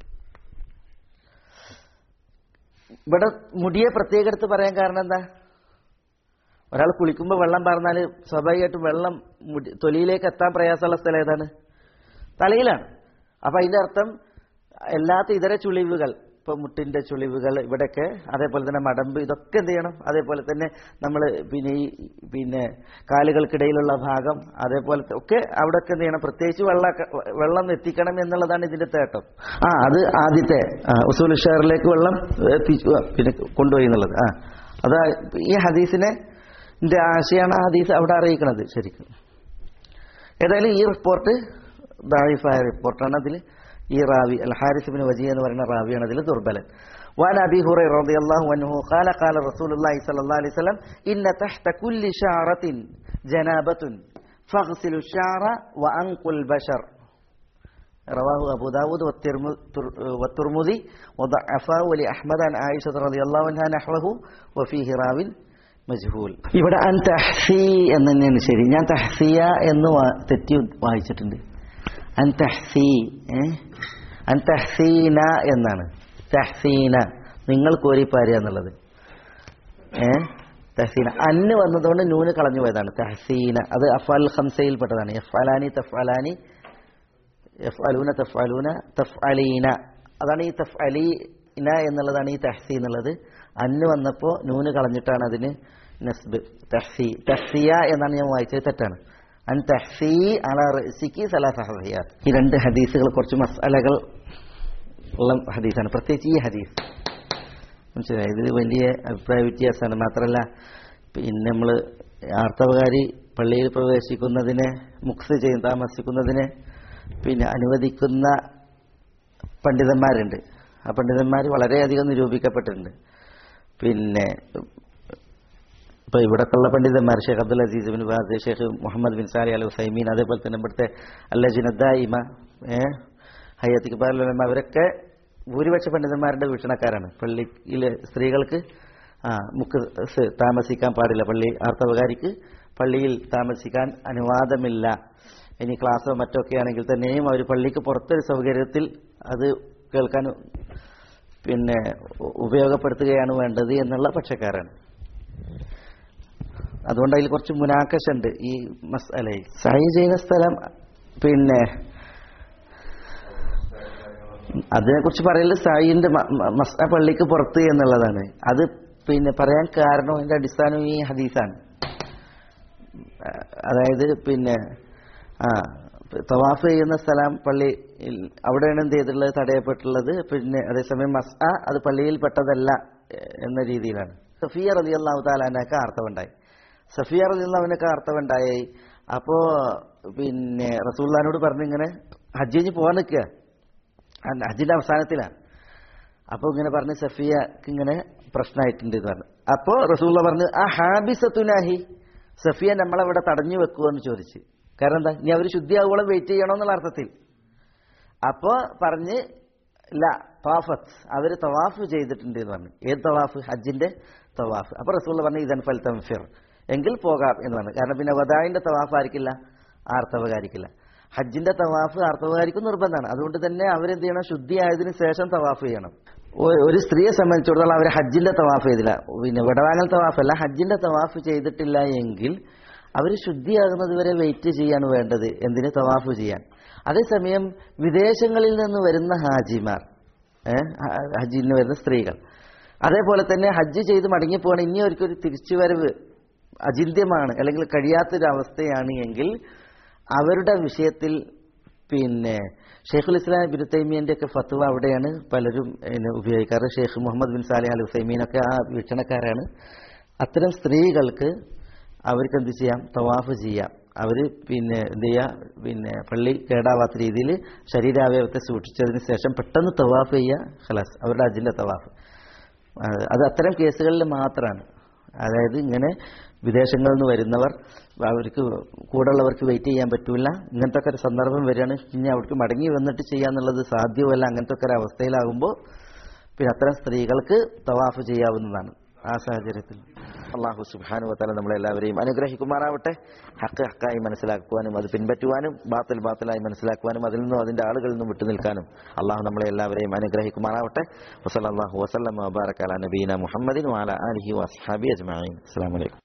S4: ഇവിടെ മുടിയെ പ്രത്യേക എടുത്ത് പറയാൻ കാരണം എന്താ ഒരാൾ കുളിക്കുമ്പോൾ വെള്ളം പറഞ്ഞാൽ സ്വാഭാവികമായിട്ടും വെള്ളം മുടി തൊലിയിലേക്ക് എത്താൻ പ്രയാസമുള്ള സ്ഥലം ഏതാണ് തലയിലാണ് അപ്പൊ അതിന്റെ അർത്ഥം എല്ലാത്ത ഇതര ചുളിവുകൾ ഇപ്പൊ മുട്ടിന്റെ ചുളിവുകൾ ഇവിടെയൊക്കെ അതേപോലെ തന്നെ മടമ്പ് ഇതൊക്കെ എന്ത് ചെയ്യണം അതേപോലെ തന്നെ നമ്മൾ പിന്നെ ഈ പിന്നെ കാലുകൾക്കിടയിലുള്ള ഭാഗം അതേപോലെ ഒക്കെ അവിടെയൊക്കെ എന്ത് ചെയ്യണം പ്രത്യേകിച്ച് വെള്ള വെള്ളം എത്തിക്കണം എന്നുള്ളതാണ് ഇതിന്റെ തേട്ടം ആ അത് ആദ്യത്തെ ഉസൂൽ ഷെയറിലേക്ക് വെള്ളം എത്തിച്ചു പിന്നെ കൊണ്ടുപോയി എന്നുള്ളത് ആ അത് ഈ ഹദീസിനെ ആശയാണ് ആ ഹദീസ് അവിടെ അറിയിക്കണത് ശരിക്കും ഏതായാലും ഈ റിപ്പോർട്ട് ദായിഫായ റിപ്പോർട്ടാണ് അതിൽ ഈ റാവി അൽ ഹാരിസ് ബിൻ വജി എന്ന് പറയുന്ന റാവിയാണ് അതിൽ ദുർബലൻ وعن ابي هريره رضي الله عنه قال قال رسول الله صلى الله عليه وسلم ان تحت كل شعره جنابه فاغسلوا الشعر وانقوا البشر رواه ابو داود والترمذي وضعفاه ولأحمد عن عائشة رضي الله عنها نحوه وفيه راو മജ്ഹൂൽ ഇവിടെ അൻ തഹ്സി എന്ന് തന്നെയാണ് ശരി ഞാൻ തഹ്സിയ എന്ന് തെറ്റി വായിച്ചിട്ടുണ്ട് അൻ തഹ്സീ ഏ? അൻ തഹ്സീന എന്നാണ് തഹ്സീന നിങ്ങൾ കോരിപ്പാരുക എന്നുള്ളത് ഏ തഹ്സീന അന്ന് വന്നതുകൊണ്ട് നൂന് കളഞ്ഞു പോയതാണ് തഹ്സീന അത് അഫാൽ ഹംസയിൽ പെട്ടതാണ് എഫ്അലാനി തഫ്അലാനി എഫ്അലൂന തഫ്അലൂന തഫ്അലീന അതാണ് ഈ തഫ്അലീന എന്നുള്ളതാണ് ഈ തഹ്സി എന്നുള്ളത് അന്ന് വന്നപ്പോൾ നൂന് കളഞ്ഞിട്ടാണ് അതിന് നസ്ബ് തഹ്സി തഹ്സിയ എന്നാണ് ഞാൻ വായിച്ചത് തെറ്റാണ് അൻ തഹ്സി അല റസിക്ക് സലാസ ഹദിയാത്ത് ഈ രണ്ട് ഹദീസുകൾ കുറച്ച് മസാലകൾ ഉള്ള ഹദീസാണ് പ്രത്യേകിച്ച് ഈ ഹദീസ് മനസ്സിലായി ഇത് വലിയ അഭിപ്രായ വ്യത്യാസമാണ് മാത്രമല്ല പിന്നെ നമ്മൾ ആർത്തവകാരി പള്ളിയിൽ പ്രവേശിക്കുന്നതിനെ മുക്സ് ചെയ്ത് താമസിക്കുന്നതിനെ പിന്നെ അനുവദിക്കുന്ന പണ്ഡിതന്മാരുണ്ട് ആ പണ്ഡിതന്മാർ വളരെയധികം നിരൂപിക്കപ്പെട്ടിട്ടുണ്ട് പിന്നെ ഇപ്പൊ ഇവിടൊക്കെയുള്ള പണ്ഡിതന്മാർ Sheikh Abdul Aziz bin Baz Sheikh Muhammad bin Salih al Uthaymeen അതേപോലെ തന്നെ ഇവിടുത്തെ അല്ലജിനദ്ദായിമ ഏഹ് ഹയ്യത്ത് ഇക്ബാൽ ഉലമ അവരൊക്കെ ഭൂരിപക്ഷ പണ്ഡിതന്മാരുടെ വീക്ഷണക്കാരാണ് പള്ളിയിലെ സ്ത്രീകൾക്ക് ആ മുക്ക് സ് താമസിക്കാൻ പാടില്ല പള്ളി ആർത്തവകാരിക്ക് പള്ളിയിൽ താമസിക്കാൻ അനുവാദമില്ല ഇനി ക്ലാസ്സോ മറ്റോ ഒക്കെ ആണെങ്കിൽ തന്നെയും അവർ പള്ളിക്ക് പുറത്തൊരു സൗകര്യത്തിൽ അത് കേൾക്കാൻ പിന്നെ ഉ- ഉപയോഗപ്പെടുത്തുകയാണ് വേണ്ടത് എന്നുള്ള പക്ഷക്കാരാണ് അതുകൊണ്ട് അതിൽ കുറച്ച് മുനാക്കശുണ്ട് ഈ മസാലയിൽ സഹി ചെയ്യുന്ന സ്ഥലം പിന്നെ അതിനെക്കുറിച്ച് പറയല് സായിന്റെ മസ്ന പള്ളിക്ക് പുറത്ത് എന്നുള്ളതാണ് അത് പിന്നെ പറയാൻ കാരണം അതിന്റെ അടിസ്ഥാനം ഈ ഹദീസാണ് അതായത് പിന്നെ ആ തവാഫ് ചെയ്യുന്ന സ്ഥലം പള്ളി അവിടെയാണ് എന്ത് ചെയ്തിട്ടുള്ളത് തടയപ്പെട്ടുള്ളത് പിന്നെ അതേസമയം മസ് അത് പള്ളിയിൽ പെട്ടതല്ല എ- എന്ന രീതിയിലാണ് സഫിയ റലി അള്ളാഹു താലാനൊക്കെ അർത്ഥമുണ്ടായി സഫിയ റലി അള്ളാഹുവിനൊക്കെ അർത്ഥമുണ്ടായി അപ്പോ പിന്നെ റസൂള്ളഹാനോട് പറഞ്ഞു ഇങ്ങനെ ഹജ്ജ് കഴിഞ്ഞ് പോകാൻ നിൽക്കുക അല്ല, ഹജ്ജിന്റെ അവസാനത്തിലാണ് അപ്പൊ ഇങ്ങനെ പറഞ്ഞ് സഫിയക്ക് ഇങ്ങനെ പ്രശ്നമായിട്ടുണ്ട് എന്ന് പറഞ്ഞു അപ്പോ റസൂള്ള പറഞ്ഞു ആ ഹാബിസത്തുനാഹി സഫിയ നമ്മളവിടെ തടഞ്ഞു വെക്കുമോ എന്ന് ചോദിച്ചു കാരണം എന്താ ഇനി അവർ ശുദ്ധിയാവോളം വെയിറ്റ് ചെയ്യണമെന്നുള്ള അർത്ഥത്തിൽ അപ്പോ പറഞ്ഞ് ഇല്ല തവാഫത്ത് അവര് തവാഫ് ചെയ്തിട്ടുണ്ട് എന്ന് പറഞ്ഞു ഏത് തവാഫ് ഹജ്ജിന്റെ തവാഫ് അപ്പൊ റസൂള്ള പറഞ്ഞു ഇതൻ ഫൽ തംഫിർ എങ്കിൽ പോകാം എന്ന് പറഞ്ഞു കാരണം പിന്നെ വദായിന്റെ തവാഫ് ആയിരിക്കില്ല ആർത്തവകാരിക്കില്ല ഹജ്ജിന്റെ തവാഫ് ആർത്തവകാരിക്കും നിർബന്ധമാണ് അതുകൊണ്ട് തന്നെ അവരെന്ത് ചെയ്യണം ശുദ്ധിയായതിനു ശേഷം തവാഫ് ചെയ്യണം ഒ- ഒരു സ്ത്രീയെ സംബന്ധിച്ചിടത്തോളം അവർ ഹജ്ജിന്റെ തവാഫ് ചെയ്തില്ല പിന്നെ വിടവാങ്ങൽ തവാഫല്ല ഹജ്ജിന്റെ തവാഫ് ചെയ്തിട്ടില്ല എങ്കിൽ അവർ ശുദ്ധിയാകുന്നത് വരെ വെയിറ്റ് ചെയ്യാണ് വേണ്ടത് എന്തിന് തവാഫ് ചെയ്യാൻ അതേസമയം വിദേശങ്ങളിൽ നിന്ന് വരുന്ന ഹാജിമാർ ഏഹ് ഹജ്ജിന് വരുന്ന സ്ത്രീകൾ അതേപോലെ തന്നെ ഹജ്ജ് ചെയ്ത് മടങ്ങിപ്പോകണം ഇനി അവർക്കൊരു തിരിച്ചുവരവ് അചിന്യമാണ് അല്ലെങ്കിൽ കഴിയാത്തൊരു അവസ്ഥയാണ് എങ്കിൽ അവരുടെ വിഷയത്തിൽ പിന്നെ ഷെയ്ഖുൽ ഇസ്ലാം ബിൻ തൈമിയന്റെ ഒക്കെ ഫത്വ അവിടെയാണ് പലരും പിന്നെ ഉപയോഗിക്കാറ് Sheikh Muhammad bin Salih al ഹുസൈമീനൊക്കെ ആ വീക്ഷണക്കാരാണ് അത്തരം സ്ത്രീകൾക്ക് അവർക്ക് എന്ത് ചെയ്യാം തവാഫ് ചെയ്യാം അവര് പിന്നെ എന്ത് ചെയ്യാ പിന്നെ പള്ളി കേടാവാത്ത രീതിയിൽ ശരീരാവയവത്തെ സൂക്ഷിച്ചതിന് ശേഷം പെട്ടെന്ന് തവാഫ് ചെയ്യുക ഖലാസ് അവരുടെ അജിന്റെ തവാഫ് അത് അത് അത്തരം കേസുകളിൽ മാത്രമാണ് അതായത് ഇങ്ങനെ വിദേശങ്ങളിൽ നിന്ന് വരുന്നവർ അവർക്ക് കൂടെയുള്ളവർക്ക് വെയിറ്റ് ചെയ്യാൻ പറ്റൂല ഇങ്ങനത്തെ ഒക്കെ ഒരു സന്ദർഭം വരികയാണ് ഇനി അവർക്ക് മടങ്ങി വന്നിട്ട് ചെയ്യാന്നുള്ളത് സാധ്യമല്ല അങ്ങനത്തെ ഒക്കെ ഒരു അവസ്ഥയിലാകുമ്പോൾ പിന്നെ അത്തരം സ്ത്രീകൾക്ക് തവാഫ് ചെയ്യാവുന്നതാണ് ആ സാഹചര്യത്തിൽ അള്ളാഹു സുബാനു വത്താല നമ്മളെല്ലാവരെയും അനുഗ്രഹിക്കുമാറാവട്ടെ ഹക്ക് ഹക്കായി മനസ്സിലാക്കുവാനും അത് പിൻപറ്റുവാനും ബാത്തിൽ ബാത്തിലായി മനസ്സിലാക്കുവാനും അതിൽ നിന്നും അതിന്റെ ആളുകളിൽ നിന്നും വിട്ടുനിൽക്കാനും അള്ളാഹു നമ്മളെ എല്ലാവരെയും അനുഗ്രഹിക്കുമാറാവട്ടെ വസല്ലാഹു വസ്ലം വബാറക്കാല നബീന മുഹമ്മദിൻ വാല അലഹി വസ്ഹാബി അജ്മാൻ അസ്സാം വലൈക്കും